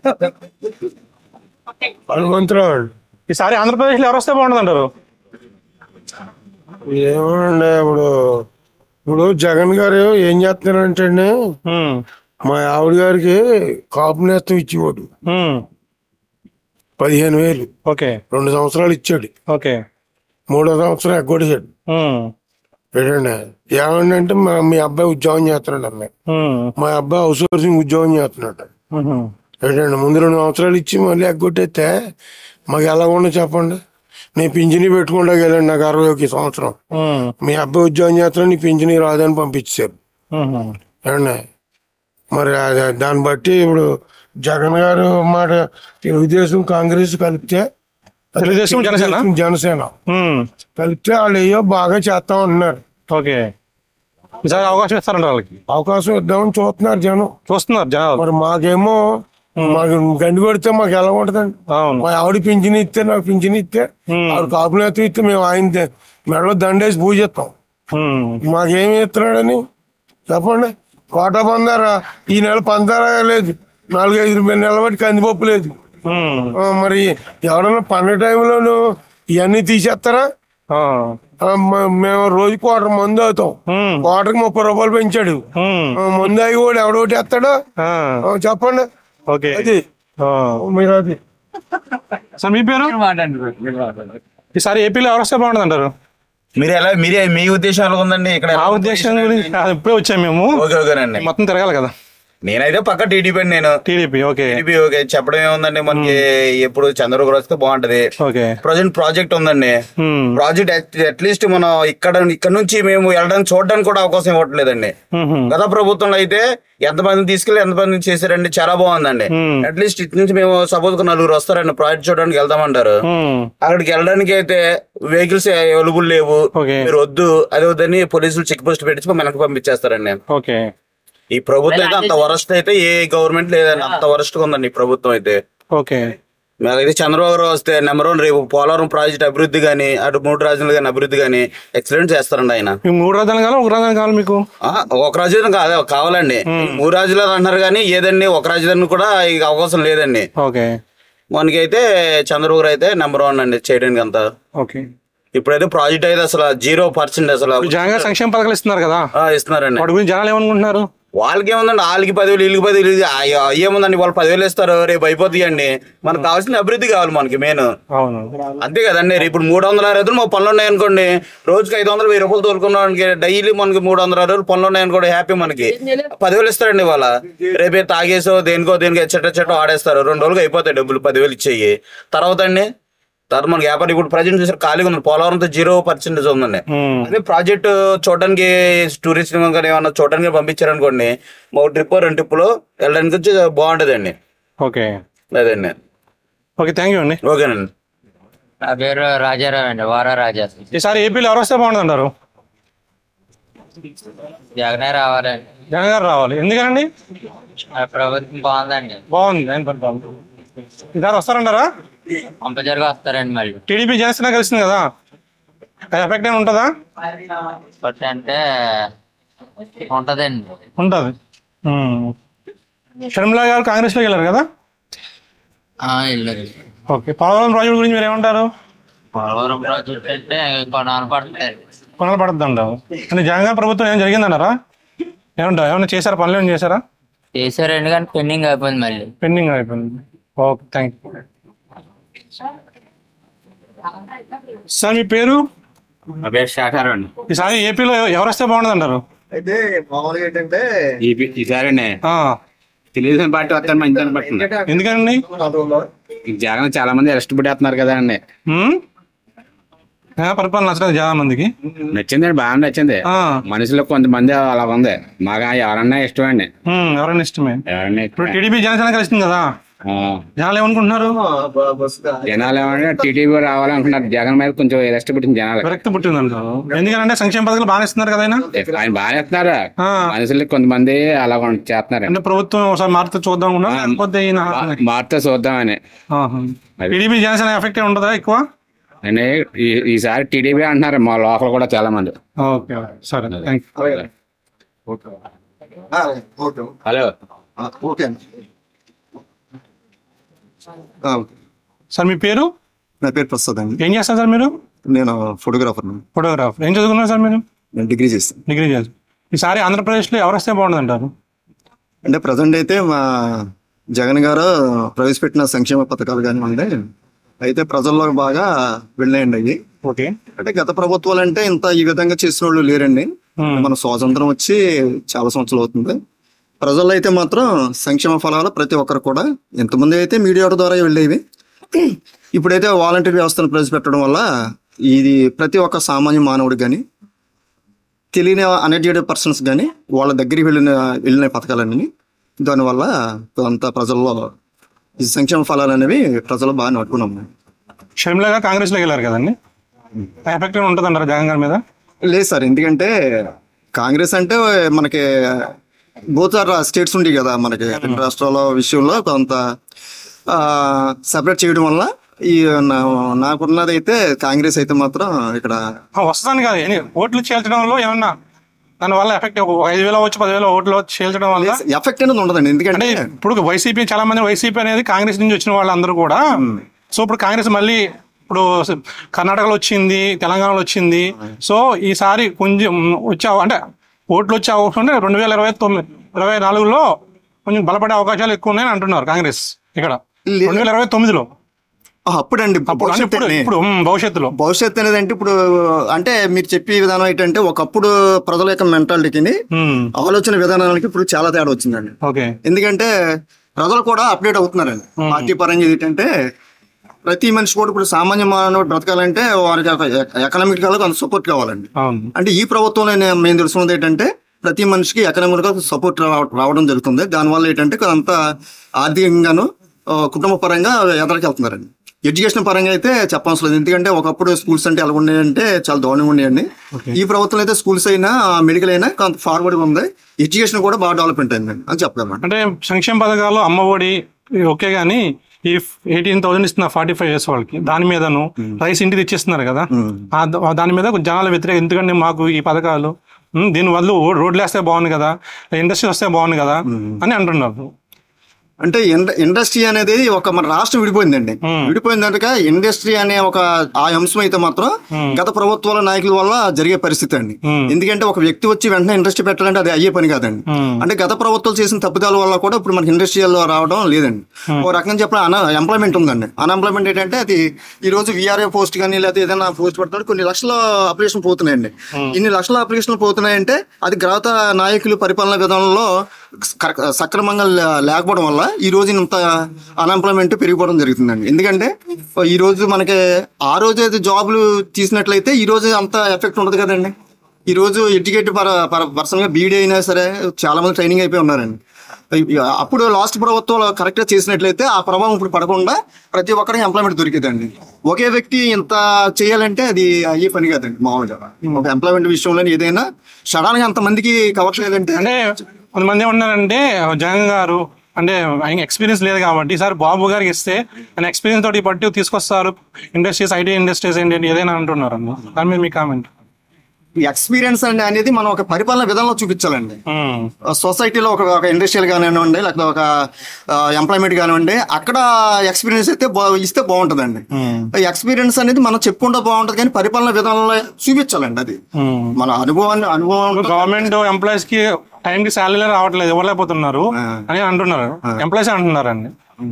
హనుమంతరావు ఈసారి ఆంధ్రప్రదేశ్ లో ఎవరు వస్తే బాగుంటుంది అంటారు ఏమండి ఇప్పుడు ఇప్పుడు జగన్ గారు ఏం చేస్తున్నారంటే అండి మా ఆవిడ గారికి కాపు నేస్తం ఇచ్చేవాడు పదిహేను వేలు ఓకే రెండు సంవత్సరాలు ఇచ్చాడు ఓకే మూడో సంవత్సరం ఎగ్గొట్టేశాడు ఏంటండి ఏమంటే మా మీ అబ్బాయి ఉద్యోగం చేస్తున్నాడు అమ్మాయి మా అబ్బాయి హౌస్ సోర్సింగ్ ఉద్యోగం చేస్తున్నాడు ఏంటండి ముందు రెండు సంవత్సరాలు ఇచ్చి మళ్ళీ ఎగ్గొట్టేస్తే మాకు ఎలా ఉండదు చెప్పండి నేను పింఛనీ పెట్టుకుంటా కదండి నాకు అరవై ఒక సంవత్సరం మీ అబ్బాయి ఉద్యోగం చేస్తున్నాడు నీ పింఛనీ రాదని పంపించారు ఏమండి మరి అది- దాన్ని బట్టి ఇప్పుడు జగన్ గారు మాట తెలుగుదేశం కాంగ్రెస్ కలిపితే తెలుగుదేశం, జనసేన? జనసేన కలిపితే వాళ్ళు ఏయో బాగా చేస్తా ఉంటున్నారు ఓకే ఈసారి అవకాశం ఇస్తారంట వాళ్ళకి అవకాశం ఇద్దామని చూస్తున్నారు జనం చూస్తున్నారు జనాలు మరి మాకేమో మాకు గండి కొడితే మాకు ఎలా ఉంటదండి మా ఆవిడ పింఛన్ ఇస్తే నాకు పింఛన్ ఇస్తే ఆవిడ కాపునేత ఇస్తే మేము ఆయన ద- మెడలో దండేసి పూజిస్తాం మాకేమి ఇస్తున్నాడని చెప్పండి కోట పందారా ఈ నెల పందారా లేదు నాలుగైదు రూపాయలు నెల బట్టి కందిపప్పు లేదు ఆ, మరి ఎవడన్నా పండుగ టైంలోను ఇవన్నీ తీసేస్తారా ఆ, మ- మేము రోజు కోటర్ మందు అవుతాం కోటర్కి ముప్పై రూపాయలు పెంచాడు ఆ, మందు అవి కూడా ఎవడోటి వేస్తాడు ఆ, చెప్పండి ఓకే అది మీరు అది సార్ మీ పేరు ఈసారి ఏపీలో ఎవరు వస్తే బాగుంటుంది అంటారు మీరు ఎలా మీరే మీ ఉద్దేశం ఎలా ఉందండి ఇక్కడ మా ఉద్దేశం గురించి కాదు, ఇప్పుడే వచ్చాము మేము ఓకే ఓకేనండి మొత్తం తిరగాలి కదా నేనైతే పక్క టీడీపీ నేను టీడీపీ ఓకే టీడీపీ ఓకే చెప్పడం ఏముందండి మనకి ఎప్పుడు చంద్రబాబు వస్తే బాగుంటది ఓకే ప్రజెంట్ ప్రాజెక్ట్ ఉందండి ప్రాజెక్ట్ అట్లీస్ట్ మనం ఇక్కడ ఇక్కడ నుంచి మేము వెళ్ళడానికి చూడడానికి కూడా అవకాశం ఇవ్వట్లేదండి గత ప్రభుత్వంలో అయితే ఎంతమందిని తీసుకెళ్లి ఎంతమందిని చేశారండి చాలా బాగుందండి అట్లీస్ట్ ఇటు నుంచి మేము సపోజ్ నలుగురు వస్తారండి ప్రాజెక్ట్ చూడడానికి వెళ్తామంటారు అక్కడికి వెళ్ళడానికి అయితే వెహికల్స్ అవైలబుల్ లేవు మీరు వద్దు అది వద్దని పోలీసులు చెక్ పోస్ట్ పెట్టి మనకు పంపించేస్తారండి ఓకే ఈ ప్రభుత్వం అయితే అంత వరస్ట్ అయితే ఏ గవర్నమెంట్ లేదండి అంత వరస్ట్ గా ఉందండి ఈ ప్రభుత్వం అయితే ఓకే అయితే చంద్రబాబు గారు వస్తే నెంబర్ వన్ రేపు పోలవరం ప్రాజెక్ట్ అభివృద్ధి గానీ అటు మూడు రాజధానులు గానీ అభివృద్ధి గానీ ఎక్సలెంట్ చేస్తారండి ఆయన మీకు మూడు రాజధానులు కావాలి ఒక రాజధాని కావాలి మీకు ఆ, ఒక రాజధాని కాదు కావాలండి మూడు రాజధానులు అంటున్నారు కానీ ఏదండి ఒక రాజధాని కూడా ఇక అవకాశం లేదండి ఓకే మనకైతే చంద్రబాబు గారు అయితే నెంబర్ వన్ అండి చేయడానికి అంతా ఓకే ఇప్పుడైతే ప్రాజెక్ట్ అయితే అసలు జీరో పర్సెంట్ అసలు జగన్ గారు సంక్షేమ పథకాలు ఇస్తున్నారు కదా ఆ, ఇస్తున్నారండి వాటి గురించి జనాలు ఏమనుకుంటున్నారు వాళ్ళకి ఏముందండి వాళ్ళకి పదివేలు వీళ్ళకి పదివేలు ఇది అయ్యో, ఏముందండి వాళ్ళు పదివేలు ఇస్తారు రేపు అయిపోతాయండి మనకు కావాల్సిన అభివృద్ధి కావాలి మనకి మెయిన్ అవును అంతే కదండి ఇప్పుడు మూడు వందల అరవై రోజులు మా పనులు ఉన్నాయి అనుకోండి రోజుకి ఐదు వందలు వెయ్యి రూపాయలు తోలుకున్నానికి డైలీ మనకి మూడు వందల అరవై రోజులు పనులు ఉన్నాయి అనుకోండి హ్యాపీ మనకి పదివేలు ఇస్తారండి ఇవాళ రేపే తాగేసో దేనికో దేనికో ఎచ్చట చెట్ట ఆడేస్తారు రెండు రోజులుగా అయిపోతాయి డబ్బులు పదివేలు ఇచ్చేయి తర్వాత అండి తర్వాత మనకి వ్యాపారం ఇప్పుడు ప్రజెంట్ చూసారు ఖాళీగా ఉంది పోలవరంతో జీరో పర్సెంటేజ్ ఉందండి అదే ప్రాజెక్ట్ చూడడానికి టూరిస్ట్ కానీ ఏమన్నా చూడడానికి పంపించారనుకోండి ఒక ట్రిప్ రెండు ట్రిప్పులు వెళ్ళడానికి వచ్చి బాగుంటుందండి ఓకే అదండి ఓకే థ్యాంక్ యూ అండి ఓకేనండి నా పేరు రాజారావు అండి వారా రాజా ఈసారి ఏపీలో ఎవరు వస్తే బాగుంటుంది అంటారు జగనే రావాలండి జగన్ గారు రావాలి ఎందుకనండి ఆ ప్రభుత్వం బాగుందండి బాగుంది ఆయన పరిపాలన ఈసారి వస్తారంటారా కంపల్సరిగా వస్తారండి మళ్ళీ టీడీపీ జనసేన కలిసింది కదా అది ఎఫెక్ట్ ఏమైనా ఉంటుందా బట్ అంటే ఉంటదండి ఉంటుంది షర్మిలా గారు కాంగ్రెస్లోకి వెళ్ళారు కదా వెళ్ళారు ఓకే పోలవరం ప్రాజెక్ట్ గురించి మీరు ఏమంటారు పోలవరం ప్రాజెక్ట్ అంటే కొనాలు పడతాయి కొనాలి పడుతుంది అంటారు అంటే జగన్ గారి ప్రభుత్వం ఏం జరిగిందన్నారా ఏమంటారు ఏమైనా చేశారా పనులు ఏమైనా చేశారా చేశారండి కానీ పెండింగ్ అయిపోయింది మళ్ళీ పెండింగ్ అయిపోయింది ఓకే థ్యాంక్ యూ సార్ మీ పేరు నా పేరు శాఖారావు అండి ఈసారి ఏపీలో ఎవరు వస్తే బాగుంటుంది అంటారు అయితే మామూలుగా ఏంటంటే ఈసారి తెలుగుదేశం పార్టీ వస్తాను మంచి అనిపిస్తుంది ఎందుకండి ఈ జగన్ చాలా మంది అరెస్ట్ పెట్టేస్తున్నారు కదా అండి పరిపాలన నచ్చలేదు చాలా మందికి నచ్చింది బాగా నచ్చింది మనుషులు కొంతమంది అలా ఉంది మాకు ఎవరన్నా ఇష్టం అండి ఉమ్, ఎవరైనా ఇష్టమే ఎవరన్నా ఇప్పుడు టీడీపీ జనసేన కలిసింది కదా జనాలు ఏమనుకుంటున్నారు జనాలు ఏమంటే టీడీపీ రావాలనుకుంటున్నారు జగన్ మీద కొంచెం రెస్ట్ పెట్టింది జనాలు విరక్తి పుట్టింది అంటారు ఎందుకంటే సంక్షేమ పథకాలు బాగా ఇస్తున్నారు కదా ఆయన ఆయన బాగా ఇస్తున్నారు మనుషులు కొంతమంది అలా కొంత చేస్తున్నారు అంటే ప్రభుత్వం ఒకసారి మారితే చూద్దాం అనుకున్నా లేకపోతే ఈయన మారితే చూద్దామని టీడీపీ జనసేన ఎఫెక్ట్ ఉంటుందా ఎక్కువ అంటే ఈ- ఈసారి టీడీపీ అంటున్నారు మా లోకల్ కూడా చాలా మంది ఓకే సరే థ్యాంక్ హలో ఓకే సార్ మీ పేరు నా పేరు ప్రసాద్ అండి ఏం చేస్తారు సార్ మీరు నేను ఫోటోగ్రాఫర్ ఫోటోగ్రాఫర్ ఏం చదువుకున్నారు సార్ మీరు నేను డిగ్రీ చేస్తాను డిగ్రీ చేస్తారు ఈసారి ఆంధ్రప్రదేశ్లో ఎవరు వస్తే బాగుంటుంది అంటారు అంటే ప్రజెంట్ అయితే మా జగన్ గారు ప్రవేశపెట్టిన సంక్షేమ పథకాలు కానివ్వండి అయితే ప్రజల్లో బాగా వెళ్ళాయండి అవి ఓకే అంటే గత ప్రభుత్వాలు అంటే ఇంత ఈ విధంగా చేసిన వాళ్ళు లేరండి మన స్వాతంత్రం వచ్చి చాలా సంవత్సరాలు అవుతుంది ప్రజల్లో అయితే మాత్రం సంక్షేమ ఫలాలు ప్రతి ఒక్కరు కూడా ఇంతమంది అయితే మీడియా ద్వారా వెళ్ళేవి ఇప్పుడైతే వాలంటీర్ వ్యవస్థను ప్రవేశపెట్టడం వల్ల ఇది ప్రతి ఒక్క సామాన్య మానవుడు కానీ తెలియని అన్ఎడ్యుకేటెడ్ పర్సన్స్ కానీ వాళ్ళ దగ్గరికి వెళ్ళిన వెళ్ళిన పథకాలన్నీ దానివల్ల కొంత ప్రజల్లో ఈ సంక్షేమ ఫలాలు అనేవి ప్రజలు బాగా నడుపుకున్నాము షర్మిల గారు కాంగ్రెస్లోకి వెళ్ళారు కదండి ఎఫెక్ట్ ఉంటుంది అంటారు జగన్ గారి మీద లేదు సార్ ఎందుకంటే కాంగ్రెస్ అంటే మనకి బోత్ ఆర్ స్టేట్స్ ఉండి కదా మనకి రెండు రాష్ట్రాల విషయంలో కొంత సెపరేట్ చేయడం వల్ల ఈ నా- నాకున్నది అయితే కాంగ్రెస్ అయితే మాత్రం ఇక్కడ ఆ, వస్తాను కాదు ఎన్ని ఓట్లు చేల్చడంలో ఏమన్నా దాని వల్ల ఎఫెక్ట్ ఒక ఐదు వేల వచ్చి పదివేల ఓట్లు చేల్చడం వల్ల ఎఫెక్ట్ అనేది ఉండదండి ఎందుకంటే ఇప్పుడు వైసీపీ చాలా మంది వైసీపీ అనేది కాంగ్రెస్ నుంచి వచ్చిన వాళ్ళందరూ కూడా సో ఇప్పుడు కాంగ్రెస్ మళ్ళీ ఇప్పుడు కర్ణాటకలో వచ్చింది తెలంగాణలో వచ్చింది సో ఈసారి కొంచెం వచ్చే అవ- అంటే ఓట్లు వచ్చే అవకాశం అంటే రెండు వేల ఇరవై తొమ్మిది ఇరవై నాలుగులో కొంచెం బలపడే అవకాశాలు ఎక్కువ ఉన్నాయని అంటున్నారు కాంగ్రెస్ ఇక్కడ రెండు వేల ఇరవై తొమ్మిదిలో అప్పుడండి అప్పుడు అంటే ఇప్పుడు భవిష్యత్తు ఇప్పుడు ఉమ్, భవిష్యత్తులో భవిష్యత్తు అనేది అంటే ఇప్పుడు అంటే మీరు చెప్పే విధానం ఏంటంటే ఒకప్పుడు ప్రజల యొక్క మెంటాలిటీకి ఆలోచన విధానానికి ఇప్పుడు చాలా తేడా వచ్చిందండి ఓకే ఎందుకంటే ప్రజలు కూడా అప్డేట్ అవుతున్నారండి పార్టీ పరంగా ఏంటంటే ప్రతి మనిషి కూడా ఇప్పుడు సామాన్య మానవుడు బ్రతకాలంటే వారికి ఎకనామిక్ గా కొంత సపోర్ట్ కావాలండి అవును అంటే ఈ ప్రభుత్వంలో నేను- మేము తెలుసుకున్నది ఏంటంటే ప్రతి మనిషికి ఎకనామిక్ గా సపోర్ట్ రావడం జరుగుతుంది దానివల్ల ఏంటంటే కొంత ఆర్థికంగాను ఆ, కుటుంబ పరంగా ఎదరికెళ్తున్నారండి ఎడ్యుకేషన్ పరంగా అయితే చెప్పవలసిన లేదు ఎందుకంటే ఒకప్పుడు స్కూల్స్ అంటే ఎలా ఉన్నాయంటే చాలా దారుణంగా ఉండేయండి ఈ ప్రభుత్వం అయితే స్కూల్స్ అయినా మెడికల్ అయినా కొంత ఫార్వర్డ్ ఉంది ఎడ్యుకేషన్ కూడా బాగా డెవలప్మెంట్ అయిందండి అని చెప్పగలను అంటే సంక్షేమ పథకాలు అమ్మఒడి ఓకే గానీ ఈ ఎయిటీన్ థౌసండ్ ఇస్తున్నారు ఫార్టీ ఫైవ్ ఇయర్స్ వాళ్ళకి దాని మీదను రైస్ ఇంటికి తెచ్చిస్తున్నారు కదా ఆ ద- ఆ దాని మీద కొంచెం జనాల వ్యతిరేక ఎందుకంటే మాకు ఈ పథకాలు ఉమ్, దీని వల్ల రోడ్లు వేస్తే బాగుంది కదా ఇండస్ట్రీ వస్తే బాగుంది కదా అని అంటున్నారు అంటే ఇండ- ఇండస్ట్రీ అనేది ఒక మన రాష్ట్రం విడిపోయిందండి విడిపోయిందంటే ఇండస్ట్రీ అనే ఒక ఆ అంశం అయితే మాత్రం గత ప్రభుత్వాల నాయకుల వల్ల జరిగే పరిస్థితి అండి ఎందుకంటే ఒక వ్యక్తి వచ్చి వెంటనే ఇండస్ట్రీ పెట్టాలంటే అది అయ్యే పని కాదండి అంటే గత ప్రభుత్వాలు చేసిన తప్పిదాల వల్ల కూడా ఇప్పుడు మనకి ఇండస్ట్రియల్ రావడం లేదండి ఓ రకంగా చెప్పిన అన ఎంప్లాయ్మెంట్ ఉందండి అన్ఎంప్లాయ్మెంట్ ఏంటంటే అది ఈ రోజు విఆర్ఏ పోస్ట్ కానీ లేకపోతే ఏదైనా పోస్ట్ పెడతాడు కొన్ని లక్షల అప్లికేషన్ పోతున్నాయండి ఇన్ని లక్షల అప్లికేషన్లు పోతున్నాయంటే అది గ్రాత నాయకులు పరిపాలన విధానంలో కర- సక్రమంగా లే- లేకపోవడం వల్ల ఈ రోజు ఇంత అన్ఎంప్లాయ్మెంట్ పెరిగిపోవడం జరుగుతుందండి ఎందుకంటే ఈ రోజు మనకి ఆ రోజు అయితే జాబులు తీసినట్లయితే ఈ రోజు అంత ఎఫెక్ట్ ఉండదు కదండి ఈ రోజు ఎడ్యుకేట్ పర పర్సన్ గా బీడీ అయినా సరే చాలా మంది ట్రైనింగ్ అయిపోయి ఉన్నారండి ఇ- అప్పుడు లాస్ట్ ప్రభుత్వం కరెక్ట్ గా చేసినట్లయితే ఆ ప్రభావం ఇప్పుడు పడకుండా ప్రతి ఒక్కరికి ఎంప్లాయ్మెంట్ దొరికేదండి ఒకే వ్యక్తి ఇంత చేయాలంటే అది అయ్యే పని కాదండి మామూలుగా ఒక ఎంప్లాయ్మెంట్ విషయంలో ఏదైనా సడన్ గా అంత మందికి కవర్ చేయాలంటే అంటే కొంతమంది ఏమన్నారంటే జగన్ గారు అంటే ఆయన ఎక్స్పీరియన్స్ లేదు కాబట్టి ఈసారి బాబు గారికి ఇస్తే ఆయన ఎక్స్పీరియన్స్ తోటి పట్టి తీసుకొస్తారు ఇండస్ట్రీస్ ఐటీ ఇండస్ట్రీస్ ఏంటి ఏదైనా అంటున్నారు దాని మీద మీ కామెంట్ ఎక్స్పీరియన్స్ అండి అనేది మనం ఒక పరిపాలన విధానంలో చూపించాలండి సొసైటీలో ఒక ఒక ఇండస్ట్రియల్ కానివ్వండి లేకపోతే ఒక ఎంప్లాయ్మెంట్ కానివ్వండి అక్కడ ఎక్స్పీరియన్స్ అయితే బా- ఇస్తే బాగుంటుందండి ఎక్స్పీరియన్స్ అనేది మనం చెప్పుకుంటే బాగుంటుంది కానీ పరిపాలన విధానంలో చూపించాలండి అది మన అనుభవాన్ని అనుభవం గవర్నమెంట్ ఎంప్లాయీస్ కి టైం కి శాలరీ రావట్లేదు ఇవ్వలేకపోతున్నారు అని అంటున్నారు ఎంప్లాయీస్ అంటున్నారండి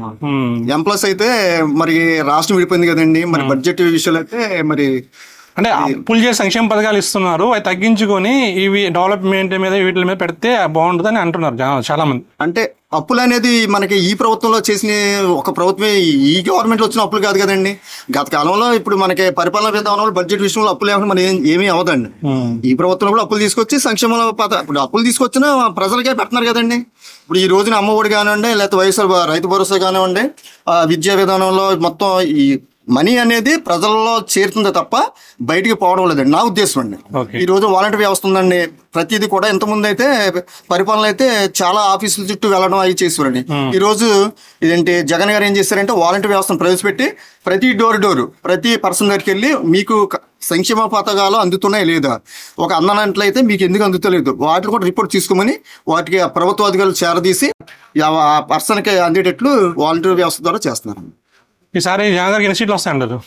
ఎంప్లాస్ అయితే మరి రాష్ట్రం విడిపోయింది కదండి మరి బడ్జెట్ విషయాలు అయితే మరి అంటే అప్పులు చేసి సంక్షేమ పథకాలు ఇస్తున్నారు అవి తగ్గించుకొని ఇవి డెవలప్మెంట్ మీద వీటి మీద పెడితే బాగుంటుంది అని అంటున్నారు జనాలు చాలా మంది అంటే అప్పులు అనేది మనకి ఈ ప్రభుత్వంలో చేసిన ఒక ప్రభుత్వమే ఈ గవర్నమెంట్ లో వచ్చిన అప్పులు కాదు కదండి గత కాలంలో ఇప్పుడు మనకి పరిపాలన విధానంలో బడ్జెట్ విషయంలో అప్పులు ఏమైనా మన ఏం- ఏమీ అవదండి ఈ ప్రభుత్వంలో కూడా అప్పులు తీసుకొచ్చి సంక్షేమ పథ- ఇప్పుడు అప్పులు తీసుకొచ్చినా ప్రజలకే పెడుతున్నారు కదండి ఇప్పుడు ఈ రోజున అమ్మఒడి కానివ్వండి లేకపోతే వైఎస్ఆర్ భ- రైతు భరోసా కానివ్వండి ఆ విద్యా విధానంలో మొత్తం ఈ మనీ అనేది ప్రజల్లో చేరుతుంది తప్ప బయటికి పోవడం లేదండి నా ఉద్దేశం అండి ఈ రోజు వాలంటీర్ వ్యవస్థ ఉందండి ప్రతిదీ కూడా ఇంతకుముందు అయితే పరిపాలన అయితే చాలా ఆఫీసుల చుట్టూ వెళ్ళడం అవి చేసేవారండి ఈ రోజు ఇదేంటి జగన్ గారు ఏం చేశారంటే వాలంటీర్ వ్యవస్థను ప్రవేశపెట్టి ప్రతి డోర్ డోర్ ప్రతి పర్సన్ దగ్గరికి వెళ్ళి మీకు క- సంక్షేమ పథకాలు అందుతున్నాయి లేదా ఒక అందనట్లయితే మీకు ఎందుకు అందుతలేదు వాటిని కూడా రిపోర్ట్ తీసుకోమని వాటికి ఆ ప్రభుత్వ అధికారులు చేరదీసి ఆ పర్సన్కి అందేటట్లు వాలంటీర్ వ్యవస్థ ద్వారా చేస్తున్నారు ఈసారి జగన్ గారికి ఎన్ని సీట్లు వస్తాయంటారు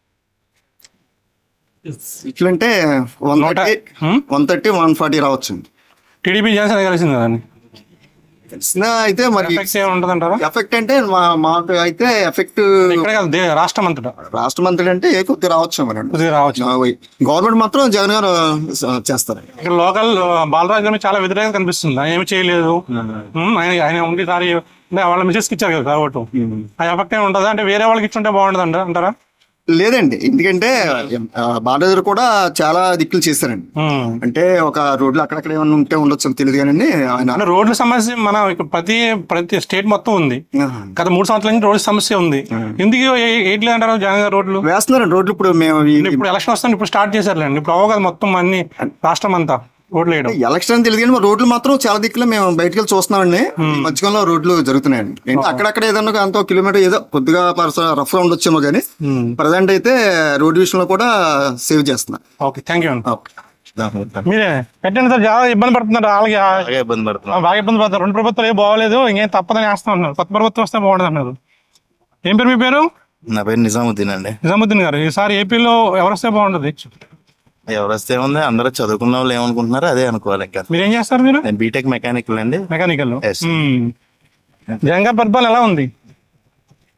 ఇట్లంటే one thirty one thirty one forty రావచ్చు టీడీపీ జనసేన కలిసింది కదండి తెలిసిన అయితే మరి ఎఫెక్ట్స్ ఏమి ఉంటుందంటారా ఎఫెక్ట్ అంటే మా- మాకు అయితే ఎఫెక్ట్ ఇక్కడ కాదు దే- రాష్ట్రం అంతటా రాష్ట్ర మంత్రి అంటే ఏ కొద్ది రావచ్చు మరి కొద్దిగా రావచ్చు గవర్నమెంట్ మాత్రం జగన్ గారు స- చేస్తారు ఇక్కడ లోకల్ బాలరాజు గారి మీద చాలా వ్యతిరేకత కనిపిస్తుంది ఆయన ఏమి చేయలేదు ఉమ్, ఆయన ఆయన ఉండి సారి అంటే వాళ్ళ మిసెస్కి ఇచ్చారు కదా ఓటు ఆ ఎఫెక్ట్ ఏమి ఉంటుందా అంటే వేరే వాళ్ళకి ఇచ్చుంటే బాగుంటుంది అంట అంటారా లేదండి ఎందుకంటే బాలరాజు కూడా చాలా దిక్కులు చేశారండి అంటే ఒక రోడ్లు అక్కడక్కడ ఏమైనా ఉంటే ఉండొచ్చు తెలియదు కానీ ఆయన అంటే రోడ్ల సమస్య మన ఇక్కడ ప్రతి ప్రతి స్టేట్ మొత్తం ఉంది గత మూడు సంవత్సరాల నుంచి రోడ్ల సమస్య ఉంది ఎందుకు ఎయిట్లే అంటారు జగన్ గారు రోడ్లు వేస్తున్నారండి రోడ్లు ఇప్పుడు మేము ఈ- ఇప్పుడు ఎలక్షన్ వస్తుంది ఇప్పుడు స్టార్ట్ చేశారులేండి ఇప్పుడు అవ్వదు మొత్తం అన్ని రాష్ట్రం అంతా రోడ్లు వేయడం ఎలక్షన్ అని తెలియదు కానీ మా రోడ్లు మాత్రం చాలా దిక్కులు మేము బయటకు వెళ్ళి చూస్తున్నామండి ఈ మధ్యకాలంలో రోడ్లు జరుగుతున్నాయండి ఏంటి అక్కడక్కడ ఏదన్నా అంత కిలోమీటర్ ఏదో కొద్దిగా రఫ్ గా ఉండొచ్చేమో కానీ ప్రజెంట్ అయితే రోడ్డు విషయంలో కూడా సేవ్ చేస్తున్నా ఓకే థ్యాంక్ యూ మీరే పెట్టండి సార్ చాలా ఇబ్బంది పడుతున్నారు వాళ్ళకి బాగా ఇబ్బంది పడుతున్నాం ఆ, బాగా ఇబ్బంది పడుతున్నారు రెండు ప్రభుత్వాలు ఏం బాగోలేదు ఇంకేం తప్పదని వేస్తా ఉన్నారు కొత్త ప్రభుత్వం వస్తే బాగుంటుంది అన్నారు ఏం పేరు మీ పేరు నా పేరు నిజాముద్దీన్ అండి నిజాముద్దీన్ గారు ఈసారి ఏపీలో ఎవరు వస్తే బాగుంటుంది ఎవరు వస్తే ఉంది అందరూ చదువుకున్న వాళ్ళు ఏమనుకుంటున్నారో అదే అనుకోవాలి ఇంకా మీరు ఏం చేస్తారు మీరు నేను బీటెక్ మెకానికల్ అండి మెకానికల్ Yes. జగన్ గారి పరిపాలన ఎలా ఉంది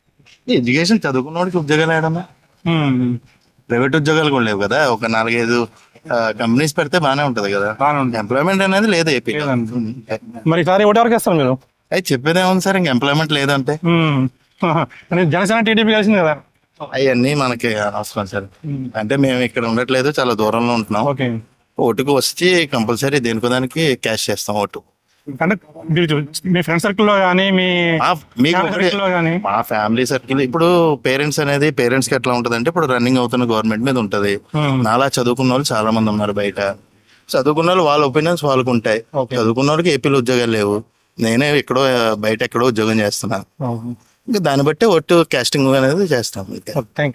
ఎడ్యుకేషన్ చదువుకున్నోడికి ఉద్యోగాలు ఏడన్నా ప్రైవేట్ ఉద్యోగాలు కూడా లేవు కదా ఒక నాలుగైదు కంపెనీస్ పెడితే బానే ఉంటది కదా ఎంప్లాయ్మెంట్ అనేది లేదు ఏపీ మరి ఈసారి ఒకటి వరకు వేస్తారు మీరు అది చెప్పేదేముంది సార్ ఇంక ఎంప్లాయ్మెంట్ లేదంటే ఉమ్. ఆహా. కానీ జనసేన టీడీపీ కలిసింది కదా అవన్నీ మనకి అవసరం సార్ అంటే మేము ఇక్కడ ఉండట్లేదు చాలా దూరంలో ఉంటున్నాం ఓకే ఓటుకు వచ్చి కంపల్సరీ దేనికో దానికి క్యాష్ చేస్తాం ఓటు అంటే మీరు మీ ఫ్రెండ్ సర్కిల్ లో కానీ మీ మీకు family ఒకటే- circle లో కానీ మా ఫ్యామిలీ సర్కిల్ ఇప్పుడు పేరెంట్స్ అనేది పేరెంట్స్ కి ఎట్లా ఉంటది అంటే ఇప్పుడు రన్నింగ్ అవుతున్న గవర్నమెంట్ మీద ఉంటది నాలా చదువుకున్న వాళ్ళు చాలా మంది ఉన్నారు బయట చదువుకున్న వాళ్ళు వాళ్ళ ఒపీనియన్స్ వాళ్ళకు ఉంటాయి చదువుకున్న వాళ్ళకి ఏపీలో ఉద్యోగాలు లేవు నేనే ఎక్కడో ఆ, బయట ఎక్కడో ఉద్యోగం చేస్తున్నా ఇంకా దాన్ని బట్టి ఒట్టు కాస్టింగ్ అనేది చేస్తాం థ్యాంక్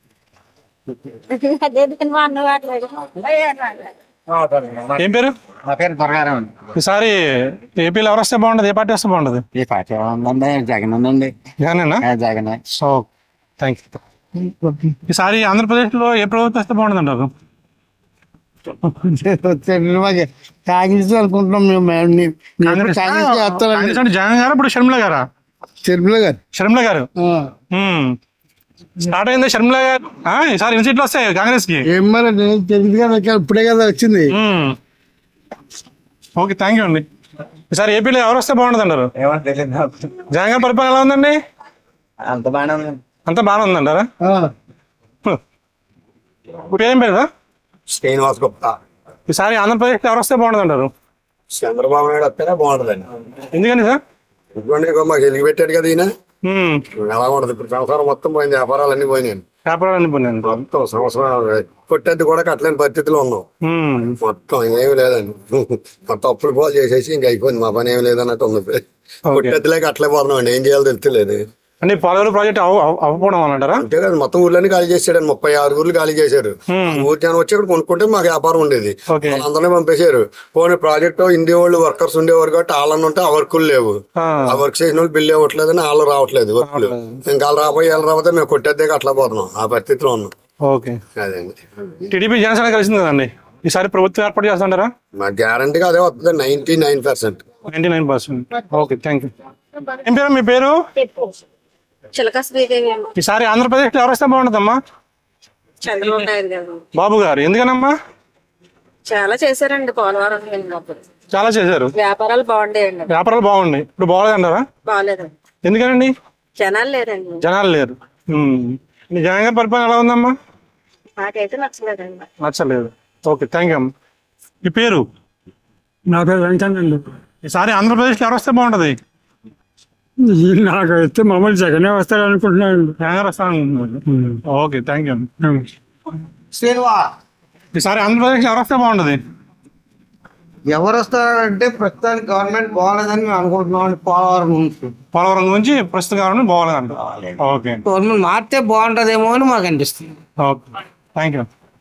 ఏం పేరు నా పేరు త్వరగారం ఈసారి ఏపీలో ఎవరు వస్తే బాగుంటది ఏ పార్టీ వస్తే బాగుంటది ఈ పార్టీ ఉందండి జగన్ ఉందండి జగనేనా జగన్ సో థ్యాంక్ యూ ఈసారి ఆంధ్రప్రదేశ్ లో ఏ ప్రభుత్వం వస్తే బాగుంటుంది అంటారు కాంగ్రెస్ అనుకుంటున్నాం మేము మేము నీ- నీ ఎప్పుడు కాంగ్రెస్ కే వేస్తారండి. కాంగ్రెస్ అంటే జగన్ గారు ఇప్పుడు షర్మిల గారా షర్మిల గారు షర్మిల గారు ఉమ్. స్టార్ట్ అయింది షర్మిల గారు ఆ, ఈసారి ఎన్ని సీట్లు వస్తాయి కాంగ్రెస్ కి ఏం మరి నేను తెలియదు కదా ఇంకా ఇప్పుడే కదా వచ్చింది ఓకే థ్యాంక్ యూ అండి ఈసారి ఏపీలో ఎవరు వస్తే బాగుంటుంది అంటారు జగన్ గారి పరిపాలన ఎలా ఉందండి అంత బాగానే ఉంది అంతా బాగానే ఉందంటారా పేరేం పేరు శ్రీనివాస్ గుప్తా ఈసారి ఆంధ్రప్రదేశ్ ఎవరు వస్తే బాగుంటుంది అంటారు చంద్రబాబు నాయుడు వస్తేనే బాగుంటుందండి ఎందుకని సార్ ఇదిగోండి ఇగో మాకు వెలిగి పెట్టాడు కదా ఈయన ఎలా ఉండదు ఇప్పుడు సంవత్సరం మొత్తం పోయింది వ్యాపారాలు అన్ని పోయినాయి వ్యాపారాలు పోయినాయి మొత్తం సంవత్సరం కొట్టేది కూడా కట్టలేని పరిస్థితిలో ఉన్నాం మొత్తం ఏమి లేదండి మొత్తం అప్పులు పోలు చేసేసి ఇంకా అయిపోయింది మా పని ఏమి లేదన్నట్టు ఉంది కొట్టేదిలేక అట్లే పోతున్నాం అండి ఏం చేయాలో తెలుస్తలేదు అంటే పోలవరం ప్రాజెక్ట్ అవ్వకపోవడం వల్ల అంటారా అంతే కదా మొత్తం ఊర్లన్నీ ఖాళీ చేసాడు ముప్పై ఆరు ఊర్లు ఖాళీ చేశారు ఊరి జనం వచ్చి ఇక్కడ కొనుక్కుంటే మాకు వ్యాపారం ఉండేది వాళ్ళందరినీ పంపేశారు పోనీ ప్రాజెక్ట్ ఇండియా వాళ్ళు వర్కర్స్ ఉండేవారు కాబట్టి వాళ్ళని ఉంటే ఆ వర్కులు లేవు ఆ వర్క్ చేసిన వాళ్ళు బిల్లు ఇవ్వట్లేదని వాళ్ళు రావట్లేదు వర్కులు ఇంకా వాళ్ళు రాబోయే వాళ్ళు రాబోతే మేము కొట్టేద్దే అట్లా పోతున్నాం ఆ పరిస్థితిలో ఉన్నాం ఓకే అదండి టీడీపీ జనసేన కలిసింది కదండి ఈసారి ప్రభుత్వం ఏర్పాటు చేస్తుంటారా మా గ్యారంటీగా అదే వస్తుంది ninety nine percent ninety nine percent okay thank you ఏం పేరు మీ పేరు చిలక శ్రీదేవి ఈసారి ఆంధ్రప్రదేశ్ ఎవరు వస్తే బాగుంటుందమ్మా చంద్రబాబు నాయుడు గారు బాబు గారు ఎందుకనమ్మా చాలా చేశారండి పోలవరం వెళ్ళినప్పుడు చాలా చేశారు వ్యాపారాలు బాగుండేయండి వ్యాపారాలు బాగున్నాయి ఇప్పుడు బాగలేదంటారా బాగాలేదండి ఎందుకనండి జనాలు లేరండి జనాలు లేరు ఉమ్. మీ జగన్ గారి పరిపాలన ఎలా ఉందమ్మా నాకైతే నచ్చలేదండి నచ్చలేదు ఓకే థ్యాంక్ యూ అమ్మా మీ పేరు నా పేరు వెంకన్న అండి ఈసారి ఆంధ్రప్రదేశ్ ఎవరు వస్తే బాగుంటది నాకు అయితే మామూలు జగనే వస్తాడు అనుకుంటున్నాను జగన్ గారు వస్తాను ఓకే థ్యాంక్ యూ శ్రీనివా ఈసారి ఆంధ్రప్రదేశ్ ఎవరు వస్తే బాగుంటది ఎవరు వస్తారంటే ప్రస్తుతానికి గవర్నమెంట్ బాగాలేదని మేము అనుకుంటున్నాం పోలవరం నుంచి పోలవరం గురించి ప్రస్తుత గవర్నమెంట్ బాగలేదంట ఓకే గవర్నమెంట్ మారితే బాగుంటదేమో అని మాకు అనిపిస్తుంది ఓకే థ్యాంక్ యూ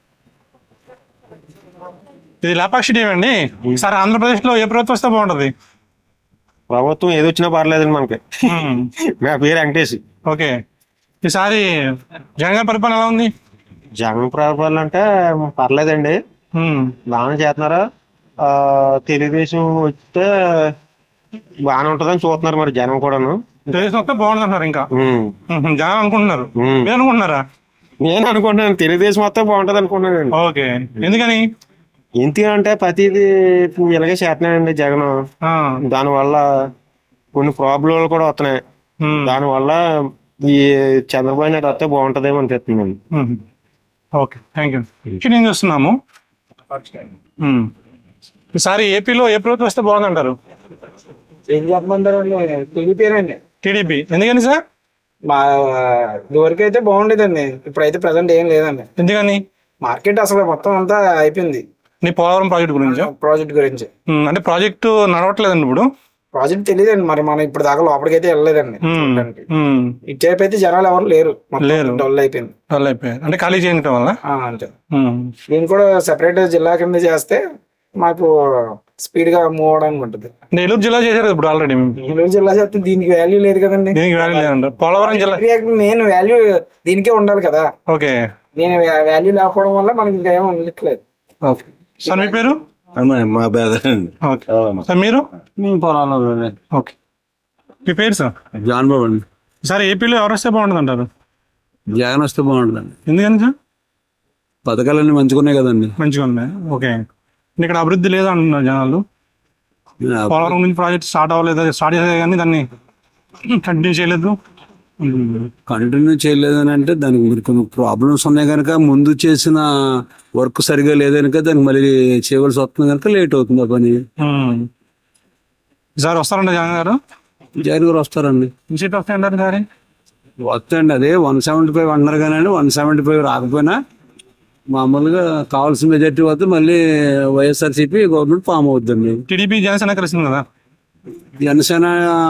ఇది లేపాక్షి టీవీ అండి ఈసారి ఆంధ్రప్రదేశ్ లో ఏ ప్రభుత్వం వస్తే బాగుంటది ప్రభుత్వం ఏది వచ్చినా పర్లేదండి మనకి నా పేరు వెంకటేష్ ఓకే ఈసారి జగన్ గారి పరిపాలన ఎలా ఉంది జగన్ పరిపాలన అంటే పర్లేదండి బాగానే చేస్తున్నారు ఆ, తెలుగుదేశం వస్తే బాగానే ఉంటుందని చూస్తున్నారు మరి జనం కూడాను తెలుగుదేశం వస్తే బాగుంది అంటారు ఇంకా ఉమ్. ఉహు, జనం అనుకుంటున్నారు మీరు అనుకుంటున్నారా నేను అనుకుంటున్నాను తెలుగుదేశం వస్తే బాగుంటది అనుకుంటున్నాను ఓకే ఎందుకని ఎందుకంటే ప్రతిదీ ఇలాగే చేస్తున్నాడండి జగన్ దానివల్ల కొన్ని ప్రాబ్లంలు కూడా వస్తున్నాయి దానివల్ల ఈ చంద్రబాబు నాయుడు వస్తే బాగుంటదేమో అనిపిస్తుందండి ఉహు. ఓకే థ్యాంక్ యూ ఇక్కడ ఏం చూస్తున్నాము ఉమ్. ఈసారి ఏపీలో ఏ ప్రభుత్వం వస్తే బాగుంది అంటారు ఏం చెప్పమంటారు టీడీపీనండి టీడీపీ ఎందుకని సార్ మా ఇదివరకు అయితే బాగుండేదండి ఇప్పుడైతే ప్రజెంట్ ఏం లేదండి ఎందుకని మార్కెట్ అసలు మొత్తం అంతా అయిపోయింది నీ పోలవరం ప్రాజెక్ట్ గురించి ప్రాజెక్ట్ గురించి అంటే ప్రాజెక్టు నడవట్లేదండి ఇప్పుడు ప్రాజెక్ట్ తెలియదండి మరి మనం ఇప్పుడు దాకా లోపలికి అయితే వెళ్ళలేదండి చూడడానికి. ఉమ్. ఇటువైపు అయితే జనాలు ఎవరు లేరు లేరు. డల్ అయిపోయింది డల్ అయిపోయాయి అంటే ఖాళీ చేయడం వల్ల ఆ, అంతే ఉమ్. దీన్ని కూడా సెపరేట్ జిల్లా కింద చేస్తే మాకు స్పీడ్ గా మూవ్ అవడానికి ఉంటుంది నెల్లూరు జిల్లా చేశారు ఇప్పుడు ఆల్రెడీ నెల్లూరు జిల్లా చేస్తే దీనికి వాల్యూ లేదు కదండి దీనికి వాల్యూ లేదండి పోలవరం జిల్లా నేను వాల్యూ దీనికే ఉండాలి కదా ఓకే నేను వాల్యూ లేకపోవడం వల్ల మనకి ఇంకా ఏమీ ఉండట్లేదు ఓకే సార్ మీ పేరు మా బ్రదర్ అండి ఓకే సార్ మీరు మేము పొలాల్లో ఓకే మీ పేరు సార్ జాన్ బాబు అండి ఈసారి ఏపీలో ఎవరు వస్తే బాగుంటుంది అంటారు జగన్ వస్తే బాగుంటుందండి ఎందుకని సార్ పథకాలన్నీ మంచుకున్నాయి కదండి మంచిగా ఉన్నాయి ఓకే ఇక్కడ అభివృద్ధి లేదు అంటున్నారు జనాలు పోలవరం నుంచి ప్రాజెక్ట్ స్టార్ట్ అవ్వలేదు స్టార్ట్ చేసేది కానీ దాన్ని కంటిన్యూ చేయలేదు కంటిన్యూ చేయలేదని అంటే దానికి మరి కొన్ని ప్రాబ్లమ్స్ ఉన్నాయి కనుక ముందు చేసిన వర్క్ సరిగా లేదనుక దానికి మళ్ళీ చేయవలసి వస్తుంది కనుక లేట్ అవుతుంది ఆ పని ఉమ్. ఈసారి వస్తారంట జగన్ గారు జగన్ గారు వస్తారండి ఈ సీట్ వస్తాయంటారు సారి వస్తాయండి అదే వన్ సెవెంటీ ఫైవ్ అంటున్నారు కానీ వన్ సెవెంటీ ఫైవ్ రాకపోయినా మామూలుగా కావాల్సిన మెజార్టీ వస్తే మళ్ళీ వైఎస్ఆర్సీపీ గవర్నమెంట్ ఫామ్ అవుతుందండి టీడీపీ జనసేన కలిసింది కదా జనసేన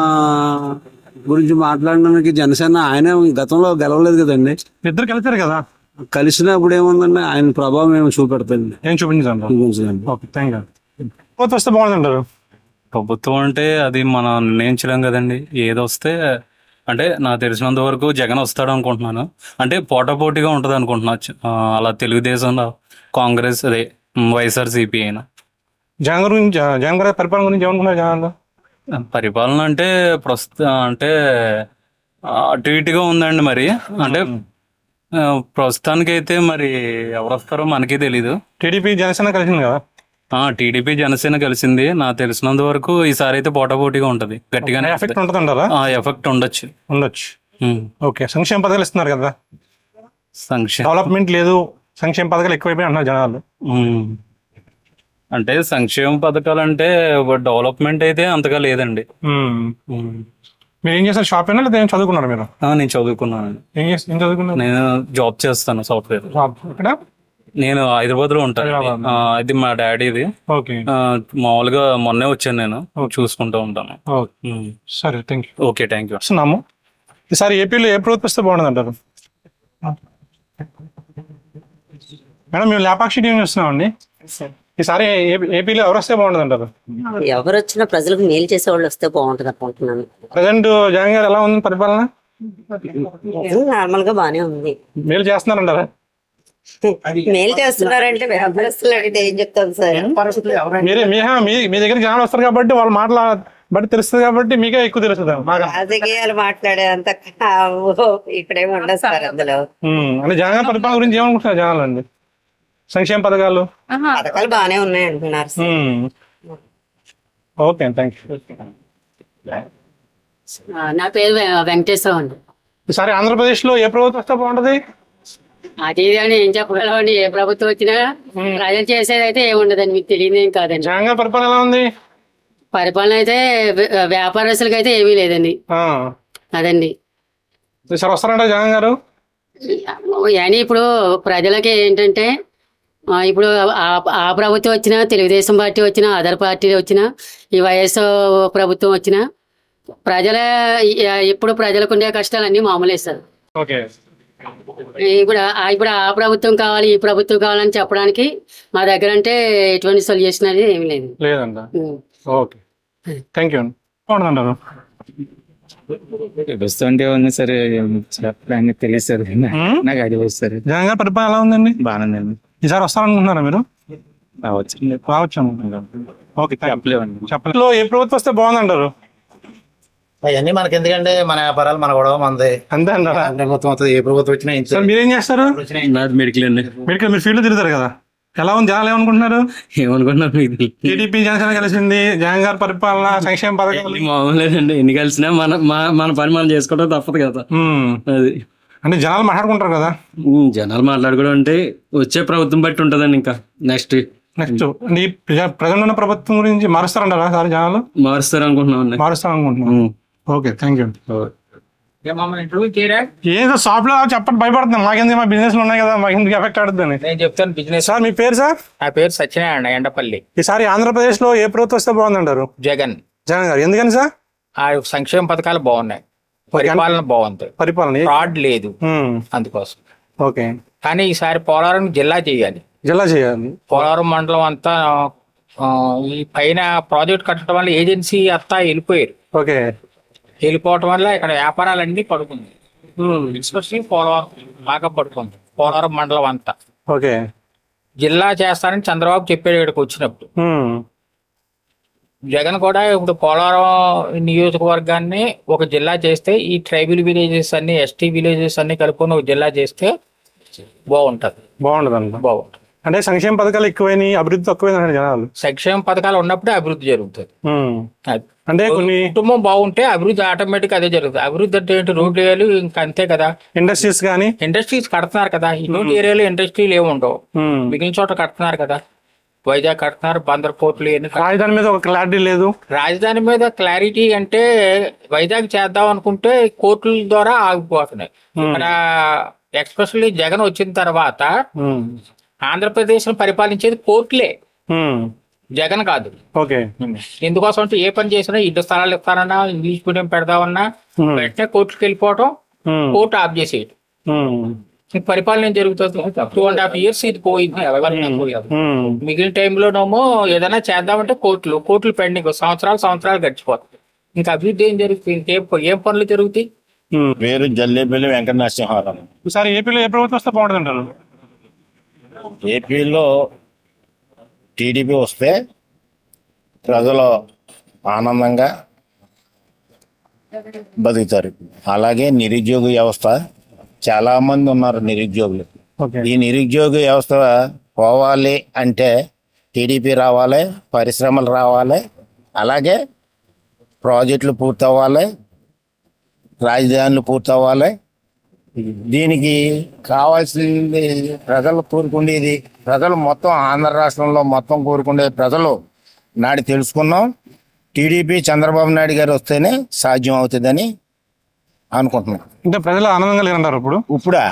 గురించి మాట్లాడడానికి జనసేన ఆయన గతంలో గెలవలేదు కదండి ఇద్దరు కలిసారు కదా కలిసినప్పుడు ఏముందండి ఆయన ప్రభావం ఏమో చూపెడతాండి ఏం చూపించండి చూపించదండి ఓకే థ్యాంక్ యూ ప్రభుత్వం వస్తే బాగుందంటారు ప్రభుత్వం అంటే అది మనం నిర్ణయించలేం కదండి ఏది వస్తే అంటే నాకు తెలిసినంత వరకు జగన్ వస్తాడు అనుకుంటున్నాను అంటే పోటాపోటీగా ఉంటుంది అనుకుంటున్నా చ- ఆ, అలా తెలుగుదేశంలో కాంగ్రెస్ అదే వైఎస్ఆర్సీపీ అయినా జగన్ గురించి జగన్ గారి పరిపాలన గురించి ఏమనుకున్నారు జనాలు పరిపాలన అంటే ప్రస్తుత అంటే ఆ, అటు ఇటుగా ఉందండి మరి అంటే ఆ, ప్రస్తుతానికైతే మరి ఎవరు వస్తారో మనకి తెలీదు టీడీపీ జనసేన కలిసింది కదా టీడీపీ జనసేన కలిసింది నాకు తెలిసినంత వరకు ఈసారి అయితే పోటాపోటీగా ఉంటది గట్టిగానే ఎఫెక్ట్ ఉంటుందంటారా ఆ ఎఫెక్ట్ ఉండొచ్చు ఉండొచ్చు ఓకే సంక్షేమ పథకాలు ఇస్తున్నారు కదా సంక్షేమ డెవలప్మెంట్ లేదు సంక్షేమ పథకాలు ఎక్కువైపోయి అంటున్నారు జనాలు ఉమ్. అంటే సంక్షేమ పథకాలు అంటే డెవలప్మెంట్ అయితే అంతగా లేదండి ఉమ్. మీరు ఏం చేస్తారు షాప్ అయినా లేదా ఏం చదువుకున్నారు మీరు ఆ, నేను చదువుకున్నాను ఏం చేస్తారు ఏం చదువుకున్నారు నేను జాబ్ చేస్తాను సాఫ్ట్వేర్ జాబ్ ఇక్కడ నేను హైదరాబాద్ లో ఉంటాను ఆ, ఇది మా డాడీది ఓకే ఆ, మామూలుగా మొన్నే వచ్చాను నేను చూసుకుంటూ ఉంటాను ఓకే సరే thank you okay thank you వస్తున్నాము ఈసారి ఏపీలో ఏ ప్రభుత్వం వస్తే బాగుంటుంది అంటారు మేడం మేము లేపాక్షి టీం వస్తున్నామండి ఈసారి ఏ- ఏపీలో ఎవరు వస్తే బాగుంటుంది అంటారు ఎవరు వచ్చినా ప్రజలకు మేలు చేసే వాళ్ళు వస్తే బాగుంటుంది అనుకుంటున్నాను ప్రజెంట్ జగన్ గారు ఎలా ఉంది పరిపాలన నార్మల్ గా బానే ఉంది మేలు చేస్తున్నారంటారా మేలు చేస్తున్నారంటే వ్యాపారస్తులు అడిగితే ఏం చెప్తాం సార్ మీరే మీ మీ మీ దగ్గర జనాలు వస్తారు కాబట్టి వాళ్ళు మాటల బట్టి తెలుస్తుంది కాబట్టి మీకే ఎక్కువ తెలుస్తుంది బాగా రాజకీయాలు మాట్లాడే అంత ఇక్కడేమి ఉండదు సార్ అందులో ఉమ్, అంటే జగన్ గారి పరిపాలన గురించి ఏమనుకుంటున్నారు జనాలు అండి సంక్షేమ పథకాలు పథకాలు బానే ఉన్నాయి అంటున్నారు సార్. ఉమ్. ఓకే థ్యాంక్ యూ ఆ, నా పేరు వె- వెంకటేశ్వరం అండి ఈసారి ఆంధ్రప్రదేశ్ లో ఏ ప్రభుత్వం వస్తే బాగుంటది అది ఇది అని ఏం చెప్పగలమండి ఏ ప్రభుత్వం వచ్చినా ప్రజలు చేసేది అయితే ఏముండదండి మీకు తెలియదు ఏం కాదండి జగన్ గారి పరిపాలన ఎలా ఉంది పరిపాలన అయితే వ్య- వ్యాపారస్తులకి అయితే ఏమీ లేదండి అదండి ఈసారి వస్తారంట జగన్ గారు కానీ ఇప్పుడు ప్రజలకి ఏంటంటే ఆ, ఇప్పుడు ఆ- ఆ ప్రభుత్వం వచ్చినా తెలుగుదేశం పార్టీ వచ్చినా అదర్ పార్టీ వచ్చినా ఈ వైఎస్ ప్రభుత్వం వచ్చినా ప్రజల ఇప్పుడు ప్రజలకు ఉండే కష్టాలన్నీ మామూలే సార్ ఓకే ఇప్పుడు ఆ- ఇప్పుడు ఆ ప్రభుత్వం కావాలి ఈ ప్రభుత్వం కావాలని చెప్పడానికి మా దగ్గర అంటే ఎటువంటి సొల్యూషన్ అనేది ఏమి లేదు లేదంట ఉమ్. ఓకే థ్యాంక్ యూ బాగుంటుందంటారు వస్తుంటే ఉంది సరే చెప్పడానికి తెలియదు సార్ నాకు అది వస్తారు జగన్ గారి పరిపాలన ఎలా ఉందండి బాగుందండి ఈసారి వస్తారనుకుంటున్నారా మీరు రావచ్చు రావచ్చు ఓకే చెప్పలేమండి చెప్పలేదు ఏ ప్రభుత్వం వస్తే బాగుందంటారు అవన్నీ మనకి ఎందుకంటే మన వ్యాపారాలు మన గొడవ మనది అంతే అంటారా ప్రభుత్వం వస్తుంది ఏ ప్రభుత్వం వచ్చినా ఏం సార్ మీరేం చేస్తారు నాది మెడికల్ అండి మెడికల్ మీరు ఫీల్డ్ తిరుగుతారు కదా ఎలా ఉంది జనాలు ఏమనుకుంటున్నారు ఏమనుకుంటున్నారు మీకు టీడీపీ జనసేన కలిసింది జగన్ గారి పరిపాలన సంక్షేమ పథకాలు మామూలేదండి ఎన్ని కలిసినా మన మా- మన పని మనం చేసుకోవడం తప్పదు కదా అది అంటే జనాలు మాట్లాడుకుంటారు కదా ఉమ్, జనాలు మాట్లాడుకోవడం అంటే వచ్చే ప్రభుత్వం బట్టి ఉంటదండి ఇంకా నెక్స్ట్ నెక్స్ట్ ఈ ప్రజెంట్ ఉన్న ప్రభుత్వం గురించి మారుస్తారంటారా సార్ జనాలు మారుస్తారు అనుకుంటున్నాం మారుస్తాం అనుకుంటున్నాం ఓకే థ్యాంక్ యూ ఏదో షాప్ లో చెప్పండి భయపడుతున్నాను మాకెందుకు మా బిజినెస్ ఉన్నాయి కదా మాకు ఎందుకు ఎఫెక్ట్ ఆడుతుంది నేను చెప్తాను బిజినెస్ సార్ మీ పేరు సార్ నా పేరు సత్యనారాయణ ఎండపల్లి ఈసారి ఆంధ్రప్రదేశ్ లో ఏ ప్రభుత్వం వస్తే బాగుందంటారు జగన్ జగన్ గారు ఎందుకని సార్ ఆ సంక్షేమ పథకాలు బాగున్నాయి పరిపాలన బాగుంది పరిపాలన ఫ్రాడ్ లేదు అందుకోసం ఓకే కానీ ఈసారి పోలవరం జిల్లా చేయాలి జిల్లా చేయాలి పోలవరం మండలం అంతా ఆ, ఈ పైన ప్రాజెక్ట్ కట్టడం వల్ల ఏజెన్సీ అంతా వెళ్ళిపోయారు ఓకే వెళ్ళిపోవటం వల్ల ఇక్కడ వ్యాపారాలన్నీ పడుకుంది ఎస్పెషల్లీ పోలవరం బాగా పడుకుంది పోలవరం మండలం అంతా ఓకే జిల్లా చేస్తానని చంద్రబాబు చెప్పాడు ఇక్కడికి వచ్చినప్పుడు జగన్ కూడా ఇప్పుడు పోలవరం నియోజకవర్గాన్ని ఒక జిల్లా చేస్తే ఈ ట్రైబల్ విలేజెస్ అన్ని ఎస్టీ విలేజెస్ అన్ని కలుపుకొని ఒక జిల్లా చేస్తే బాగుంటది బాగుండదు అంట బాగుంటుంది అంటే సంక్షేమ పథకాలు ఎక్కువైనాయి అభివృద్ధి తక్కువైంది జనాలు సంక్షేమ పథకాలు ఉన్నప్పుడే అభివృద్ధి జరుగుతుంది ఉమ్. అది. అంటే కొన్ని కుటుంబం బాగుంటే అభివృద్ధి ఆటోమేటిక్ అదే జరుగుతుంది అభివృద్ధి అంటే ఏంటి రోడ్లు వేయాలి ఇంకా అంతే కదా ఇండస్ట్రీస్ కానీ ఇండస్ట్రీస్ కడుతున్నారు కదా ఈ ఏరియాలో ఇండస్ట్రీలు ఏమి ఉండవు మిగిలిన చోట కడుతున్నారు కదా వైజాగ్ కడుతున్నారు బందర్ పోర్టులు ఇవన్నీ కడుతున్నారు. రాజధాని మీద ఒక క్లారిటీ లేదు రాజధాని మీద క్లారిటీ అంటే వైజాగ్ చేద్దాం అనుకుంటే కోర్టుల ద్వారా ఆగిపోతున్నాయి ఇక్కడ ఎక్స్పెషల్లీ జగన్ వచ్చిన తర్వాత ఆంధ్రప్రదేశ్ పరిపాలించేది కోర్టులే జగన్ కాదు ఓకే ఎందుకోసం అంటే ఏ పని చేసినా ఇల్లు స్థలాలు ఇస్తానన్నా ఇంగ్లీష్ మీడియం పెడదామన్నా వెంటనే కోర్టుకి వెళ్ళిపోవటం కోర్టు ఆఫ్ చేసేయటం ఈ పరిపాలన ఏం జరుగుతుంది టూ అండ్ హాఫ్ ఇయర్స్ ఇది పోయింది ఎవరికైనా పోయారు మిగిలిన టైంలోనేమో ఏదైనా చేద్దామంటే కోర్టులు కోర్టులు పెండింగ్ సంవత్సరాలు సంవత్సరాలు గడిచిపోతాయి ఇంకా అభివృద్ధి ఏం జరుగుతుంది ఇంకేం ఏం పనులు జరుగుతాయి పేరు జల్లేపల్లి వెంకట నరసింహారావు ఈసారి ఏపీలో ఏ ప్రభుత్వం వస్తే బాగుంటుంది అంటారు ఏపీలో టీడీపీ వస్తే ప్రజలు ఆనందంగా బతుకుతారు అలాగే నిరుద్యోగ వ్యవస్థ చాలా మంది ఉన్నారు నిరుద్యోగులు ఈ నిరుద్యోగ వ్యవస్థ పోవాలి అంటే టీడీపీ రావాలి పరిశ్రమలు రావాలి అలాగే ప్రాజెక్టులు పూర్తవ్వాలి రాజధానులు పూర్తవ్వాలి దీనికి కావాల్సింది ప్రజలు కోరుకునేది ప్రజలు మొత్తం ఆంధ్ర రాష్ట్రంలో మొత్తం కోరుకునే ప్రజలు నాడు తెలుసుకున్నాం టీడీపీ చంద్రబాబు నాయుడు గారు వస్తేనే సాధ్యం అవుతుందని అనుకుంటున్నాం అంటే ప్రజలు ఆనందంగా లేరంటారు ఇప్పుడు ఇప్పుడా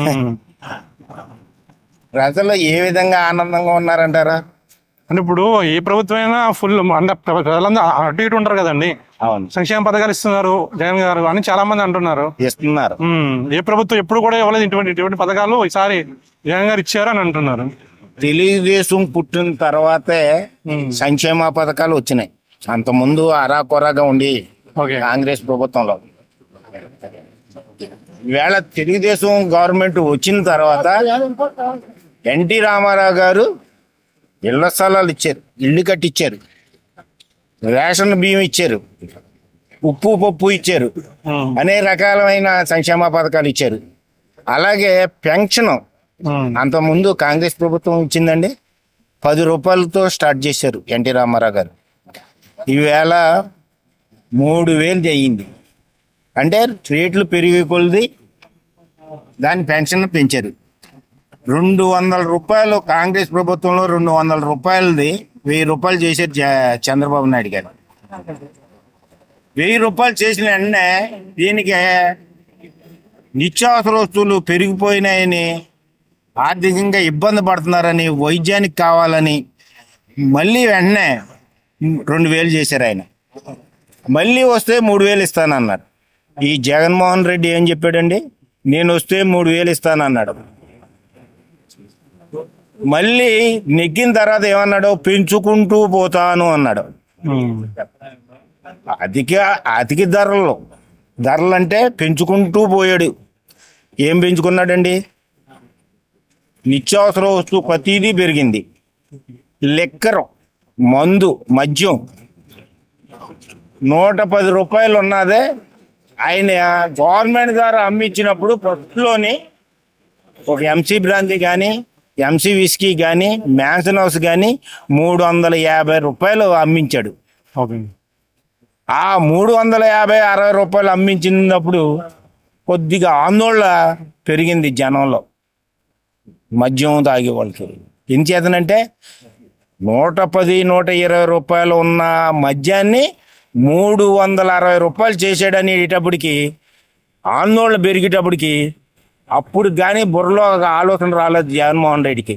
ప్రజలు ఏ విధంగా ఆనందంగా ఉన్నారంటారా అంటే ఇప్పుడు ఏ ప్రభుత్వం అయినా ఫుల్ అంటే ప్ర- ప్రజలందరూ అటు ఇటు ఉంటారు కదండి అవును సంక్షేమ పథకాలు ఇస్తున్నారు జగన్ గారు అని చాలా మంది అంటున్నారు ఇస్తున్నారు ఉమ్, ఏ ప్రభుత్వం ఎప్పుడు కూడా ఇవ్వలేదు ఇటువంటి ఇటువంటి పథకాలు ఈసారి జగన్ గారు ఇచ్చారు అని అంటున్నారు తెలుగుదేశం పుట్టిన తర్వాతే సంక్షేమ పథకాలు వచ్చినాయి అంత ముందు అరాకొరాగా ఉండి కాంగ్రెస్ ప్రభుత్వంలో ఈవేళ తెలుగుదేశం గవర్నమెంట్ వచ్చిన తర్వాత ఎన్టీ రామారావు గారు ఇళ్ల స్థలాలు ఇచ్చారు ఇల్లు కట్టించారు రేషన్ బియ్యం ఇచ్చారు ఉప్పు పప్పు ఇచ్చారు అనేక రకాలమైన సంక్షేమ పథకాలు ఇచ్చారు అలాగే పెన్షన్ అంత ముందు కాంగ్రెస్ ప్రభుత్వం ఇచ్చిందండి పది రూపాయలతో స్టార్ట్ చేశారు ఎన్టీ రామారావు గారు ఈవేళ మూడు వేలు అయ్యింది అంటే రేట్లు పెరిగి కొలిది దాని పెన్షన్ పెంచారు రెండు వందల రూపాయలు కాంగ్రెస్ ప్రభుత్వంలో రెండు వందల రూపాయలది వెయ్యి రూపాయలు చేశారు జ- చంద్రబాబు నాయుడు గారు వెయ్యి రూపాయలు చేసిన వెంటనే దీనికి నిత్యావసర వస్తువులు పెరిగిపోయినాయని ఆర్థికంగా ఇబ్బంది పడుతున్నారని వైద్యానికి కావాలని మళ్ళీ వెంటనే రెండు వేలు చేశారు ఆయన మళ్ళీ వస్తే మూడు వేలు ఇస్తానన్నారు ఈ జగన్మోహన్ రెడ్డి ఏం చెప్పాడండి నేను వస్తే మూడు వేలు ఇస్తానన్నాడు మళ్ళీ నెగ్గిన తర్వాత ఏమన్నాడు పెంచుకుంటూ పోతాను అన్నాడు అధిక అధిక ధరలు ధరలు అంటే పెంచుకుంటూ పోయాడు ఏం పెంచుకున్నాడండి నిత్యావసర వస్తువు ప్రతిదీ పెరిగింది లెక్కరు మందు మద్యం నూట పది రూపాయలు ఉన్నదే ఆయన గవర్నమెంట్ ద్వారా అమ్మించినప్పుడు ఫస్ట్లోని ఒక ఎంసీ బ్రాంతి కానీ ఎంసీ విస్కీ కానీ మ్యాన్సన్ హౌస్ కానీ మూడు వందల యాభై రూపాయలు అమ్మించాడు ఆ మూడు వందల యాభై అరవై రూపాయలు అమ్మించినప్పుడు కొద్దిగా ఆందోళన పెరిగింది జనంలో మద్యం తాగే వాళ్ళకి ఏం చేతనంటే నూట పది నూట ఇరవై రూపాయలు ఉన్న మద్యాన్ని మూడు వందల అరవై రూపాయలు చేసాడని అనేటప్పటికి ఆందోళన పెరిగేటప్పటికి అప్పుడు కానీ బుర్రలో ఒక ఆలోచన రాలేదు జగన్మోహన్ రెడ్డికి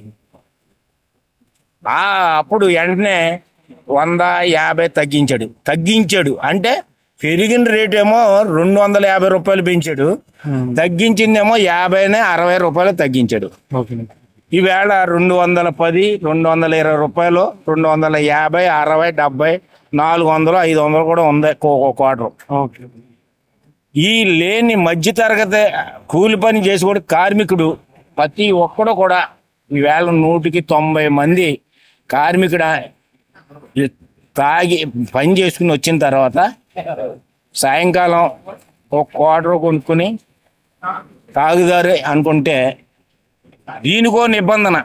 ఆ అప్పుడు వెంటనే వంద యాభై తగ్గించాడు తగ్గించాడు అంటే పెరిగిన రేట్ ఏమో రెండు వందల యాభై రూపాయలు పెంచాడు తగ్గించిందేమో యాభైనే అరవై రూపాయలు తగ్గించాడు ఈవేళ రెండు వందల పది రెండు వందల ఇరవై రూపాయలు రెండు వందల యాభై అరవై డెబ్బై నాలుగు వందలు ఐదు వందలు కూడా ఉంది ఒక్కో క్వార్టర్ ఈ లేని మధ్య తరగతి కూలి పని చేసి కూడా కార్మికుడు ప్రతి ఒక్కడు కూడా ఈవేళ నూటికి తొంభై మంది కార్మికుడు తాగి పని చేసుకుని వచ్చిన తర్వాత సాయంకాలం ఒక క్వార్టర్ కొనుక్కుని తాగుదారు అనుకుంటే దీనికో నిబంధన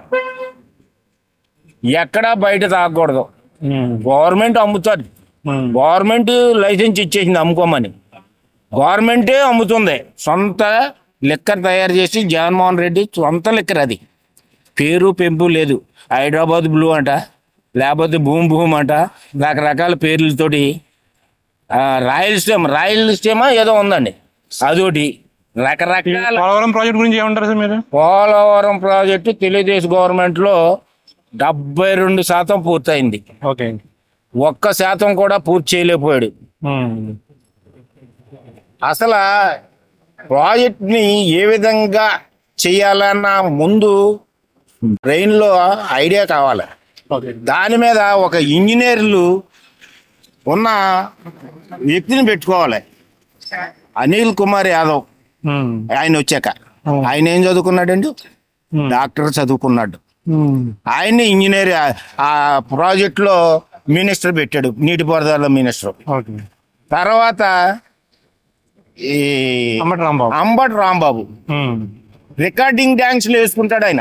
ఎక్కడా బయట తాగకూడదు గవర్నమెంట్ అమ్ముతుంది గవర్నమెంట్ లైసెన్స్ ఇచ్చేసింది అమ్ముకోమని గవర్నమెంటే అమ్ముతుంది సొంత లిక్కర్ తయారు చేసి జగన్మోహన్ రెడ్డి సొంత లిక్కర్ అది పేరు పెంపు లేదు హైదరాబాద్ బ్లూ అంట లేకపోతే భూమి భూమి అంట రకరకాల పేర్లతోటి ఆ, రాయల్ స్టేమ్ రాయల్ స్టేమా ఏదో ఉందండి అదొకటి రకరకాల పోలవరం ప్రాజెక్ట్ గురించి ఏమంటారు సార్ మీరు పోలవరం ప్రాజెక్టు తెలుగుదేశం గవర్నమెంట్ లో డెబ్బై రెండు శాతం పూర్తయింది ఓకే ఒక్క శాతం కూడా పూర్తి చేయలేకపోయాడు అసలు ప్రాజెక్ట్ ని ఏ విధంగా చేయాలన్న ముందు బ్రెయిన్ లో ఐడియా కావాలి దాని మీద ఒక ఇంజనీర్లు ఉన్న వ్యక్తిని పెట్టుకోవాలి అనిల్ కుమార్ యాదవ్ ఆయన వచ్చాక ఆయన ఏం చదువుకున్నాడండి డాక్టర్ చదువుకున్నాడు ఆయన్ని ఇంజనీర్ ఆ- ఆ ప్రాజెక్ట్ లో మినిస్టర్ పెట్టాడు నీటిపారుదల మినిస్టర్ తర్వాత ఈ అంబటి రాంబాబు అంబటి రాంబాబు రికార్డింగ్ డ్యాన్స్లు వేసుకుంటాడు ఆయన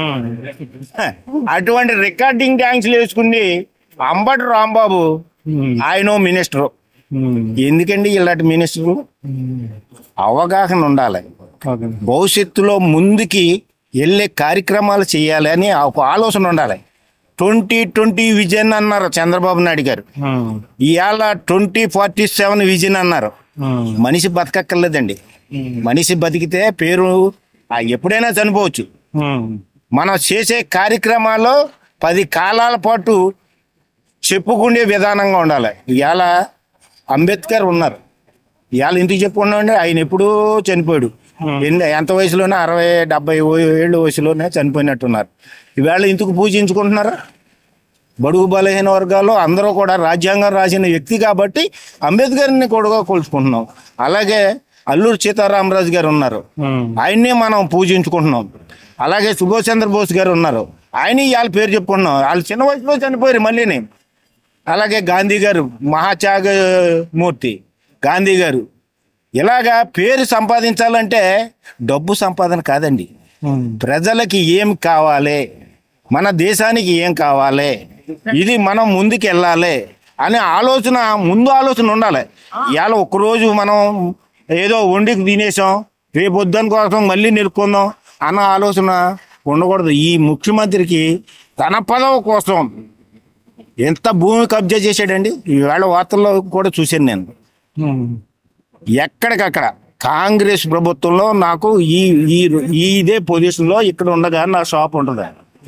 అటువంటి రికార్డింగ్ డ్యాన్స్లు వేసుకుని అంబటి రాంబాబు ఆయన మినిస్టర్ ఎందుకండి ఇలాంటి మినిస్టర్లు అవగాహన ఉండాలి భవిష్యత్తులో ముందుకి వెళ్ళే కార్యక్రమాలు చేయాలి అని ఒక ఆలోచన ఉండాలి ట్వంటీ ట్వంటీ విజన్ అన్నారు చంద్రబాబు నాయుడు గారు ఇవాళ ట్వంటీ ఫార్టీ సెవెన్ విజన్ అన్నారు మనిషి బతకక్కర్లేదండి మనిషి బతికితే పేరు ఆ ఎప్పుడైనా చనిపోవచ్చు మనం చేసే కార్యక్రమాల్లో పది కాలాల పాటు చెప్పుకునే విధానంగా ఉండాలి ఇవాళ అంబేద్కర్ ఉన్నారు ఇవాళ ఇంటికి చెప్పుకున్నామండి ఆయన ఎప్పుడూ చనిపోయాడు ఎన్ని ఎంత వయసులోనే అరవై డెబ్బై ఏళ్ళు వయసులోనే చనిపోయినట్టున్నారు ఈవేళ ఇందుకు పూజించుకుంటున్నారా బడుగు బలహీన వర్గాల్లో అందరూ కూడా రాజ్యాంగం రాసిన వ్యక్తి కాబట్టి అంబేద్కర్ని కూడా కొలుచుకుంటున్నాం అలాగే అల్లూరు సీతారామరాజు గారు ఉన్నారు ఆయన్నే మనం పూజించుకుంటున్నాం అలాగే సుభాష్ చంద్రబోస్ గారు ఉన్నారు ఆయన ఇవాళ పేరు చెప్పుకుంటున్నాం వాళ్ళు చిన్న వయసులో చనిపోయారు మళ్ళీని అలాగే గాంధీ గారు మహాత్యాగ మూర్తి గాంధీ గారు ఇలాగా పేరు సంపాదించాలంటే డబ్బు సంపాదన కాదండి ప్రజలకి ఏం కావాలి మన దేశానికి ఏం కావాలి ఇది మనం ముందుకు వెళ్ళాలి అనే ఆలోచన ముందు ఆలోచన ఉండాలి ఇవాళ ఒక్కరోజు మనం ఏదో వండికి తినేసాం రేపు వద్దని కోసం మళ్ళీ నిలుపుకుందాం అన్న ఆలోచన ఉండకూడదు ఈ ముఖ్యమంత్రికి తన పదవి కోసం ఎంత భూమి కబ్జా చేశాడండి ఈవేళ వార్తల్లో కూడా చూశాను నేను ఎక్కడికక్కడ కాంగ్రెస్ ప్రభుత్వంలో నాకు ఈ ఈ ఈ ఇదే పొజిషన్ లో ఇక్కడ ఉండగా నా షాప్ ఉంటుంది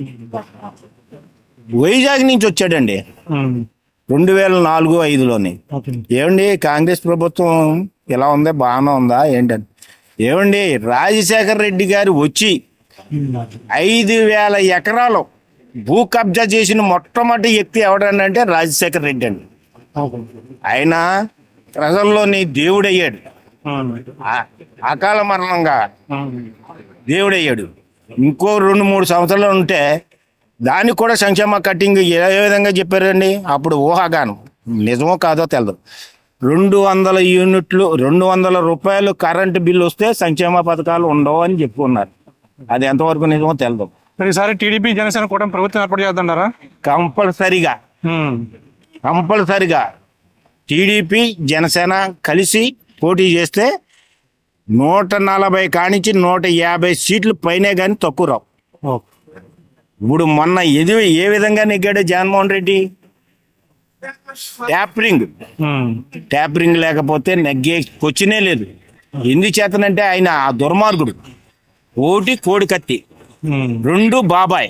వైజాగ్ నుంచి వచ్చాడండి రెండు వేల నాలుగు ఐదులోని ఏమండి కాంగ్రెస్ ప్రభుత్వం ఎలా ఉందా బాగానే ఉందా ఏంటని ఏమండి రాజశేఖర్ రెడ్డి గారు వచ్చి ఐదు వేల ఎకరాలు భూ కబ్జా చేసిన మొట్టమొదటి వ్యక్తి ఎవడంటే రాజశేఖర్ రెడ్డి అండి ఆయన ప్రజల్లోని దేవుడయ్యాడు ఆ- అకాల మరణంగా దేవుడయ్యాడు ఇంకో రెండు మూడు సంవత్సరాలు ఉంటే దానికి కూడా సంక్షేమ కట్టింగ్ ఏ ఏ విధంగా చెప్పారండి అప్పుడు ఊహాగానం నిజమో కాదో తెలియదు రెండు వందల యూనిట్లు రెండు వందల రూపాయలు కరెంటు బిల్లు వస్తే సంక్షేమ పథకాలు ఉండవు అని చెప్పుకున్నారు అది ఎంతవరకు నిజమో తెలియదు మరి ఈసారి టీడీపీ జనసేన కూడా ప్రభుత్వం ఏర్పాటు చేద్దంటారా కంపల్సరిగా కంపల్సరిగా టీడీపీ జనసేన కలిసి పోటీ చేస్తే నూట నలభై కానించి నూట యాభై సీట్లు పైనే కానీ తక్కువ రావు ఇప్పుడు మొన్న ఎది ఏ విధంగా నెగ్గాడు జగన్మోహన్ రెడ్డి ట్యాపరింగ్ ట్యాపరింగ్ లేకపోతే నెగ్గే క్వశ్చనే లేదు ఎందుచేతనంటే ఆయన ఆ దుర్మార్గుడు ఓటి కోడి కత్తి రెండు బాబాయ్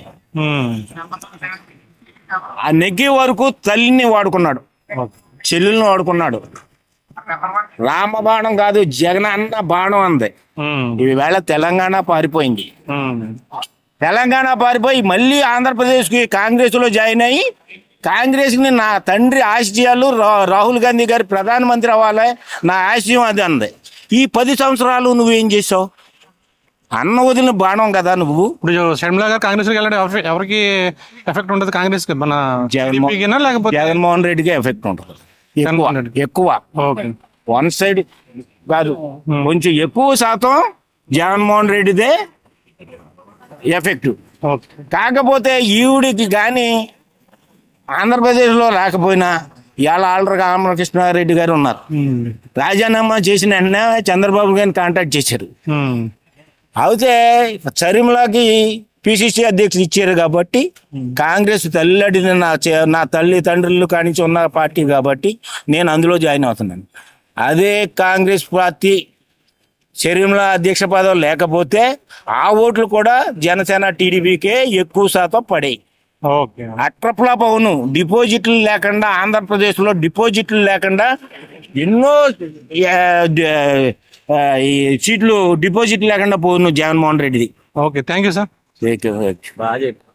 ఆ నెగ్గే వరకు తల్లిని వాడుకున్నాడు చెల్లెల్ని వాడుకున్నాడు రామబాణం కాదు జగన్ అన్న బాణం అంది ఈవేళ తెలంగాణ పారిపోయింది తెలంగాణ పారిపోయి మళ్ళీ ఆంధ్రప్రదేశ్ కి కాంగ్రెస్ లో జాయిన్ అయ్యి కాంగ్రెస్ ని నా తండ్రి ఆశయాలు రా- రాహుల్ గాంధీ గారు ప్రధానమంత్రి అవ్వాలి నా ఆశయం అది అంది ఈ పది సంవత్సరాలు నువ్వేం చేసావు అన్న వదిలిన బాణం కదా నువ్వు ఇప్పుడు షర్మిల గారు కాంగ్రెస్ వెళ్ళడం ఎఫె- ఎవరికి ఎఫెక్ట్ ఉంటుంది కాంగ్రెస్ కి మన టీడీపీకినా లేకపోతే జగన్మోహన్ రెడ్డికి ఎఫెక్ట్ ఉంటుంది ఎక్కువ ఎక్కువ వన్ సైడ్ కాదు కొంచెం ఎక్కువ శాతం జగన్మోహన్ రెడ్డిదే ఎఫెక్ట్ కాకపోతే ఈవిడికి కానీ ఆంధ్రప్రదేశ్లో రాకపోయినా ఇవాళ ఆల్రెడీ రామకృష్ణారెడ్డి గారు ఉన్నారు రాజీనామా చేసిన వెంటనే చంద్రబాబు గారిని కాంటాక్ట్ చేశారు అయితే చరిమలాకి పిసిసి అధ్యక్షుడు ఇచ్చారు కాబట్టి కాంగ్రెస్ తల్లిడిన నా చే- నా తల్లి తండ్రులు కానించి ఉన్న పార్టీ కాబట్టి నేను అందులో జాయిన్ అవుతున్నాను అదే కాంగ్రెస్ పార్టీ శరీరంలో అధ్యక్ష పదవి లేకపోతే ఆ ఓట్లు కూడా జనసేన టీడీపీకే ఎక్కువ శాతం పడాయి ఓకే అట్రఫ్లాప్ అవును డిపాజిట్లు లేకుండా ఆంధ్రప్రదేశ్లో డిపాజిట్లు లేకుండా ఎన్నో ఆ, డ- ఆ, ఈ సీట్లు డిపాజిట్ లేకుండా పోను జగన్మోహన్ రెడ్డిది ఓకే థ్యాంక్ యూ సార్ బాగా చెప్పు.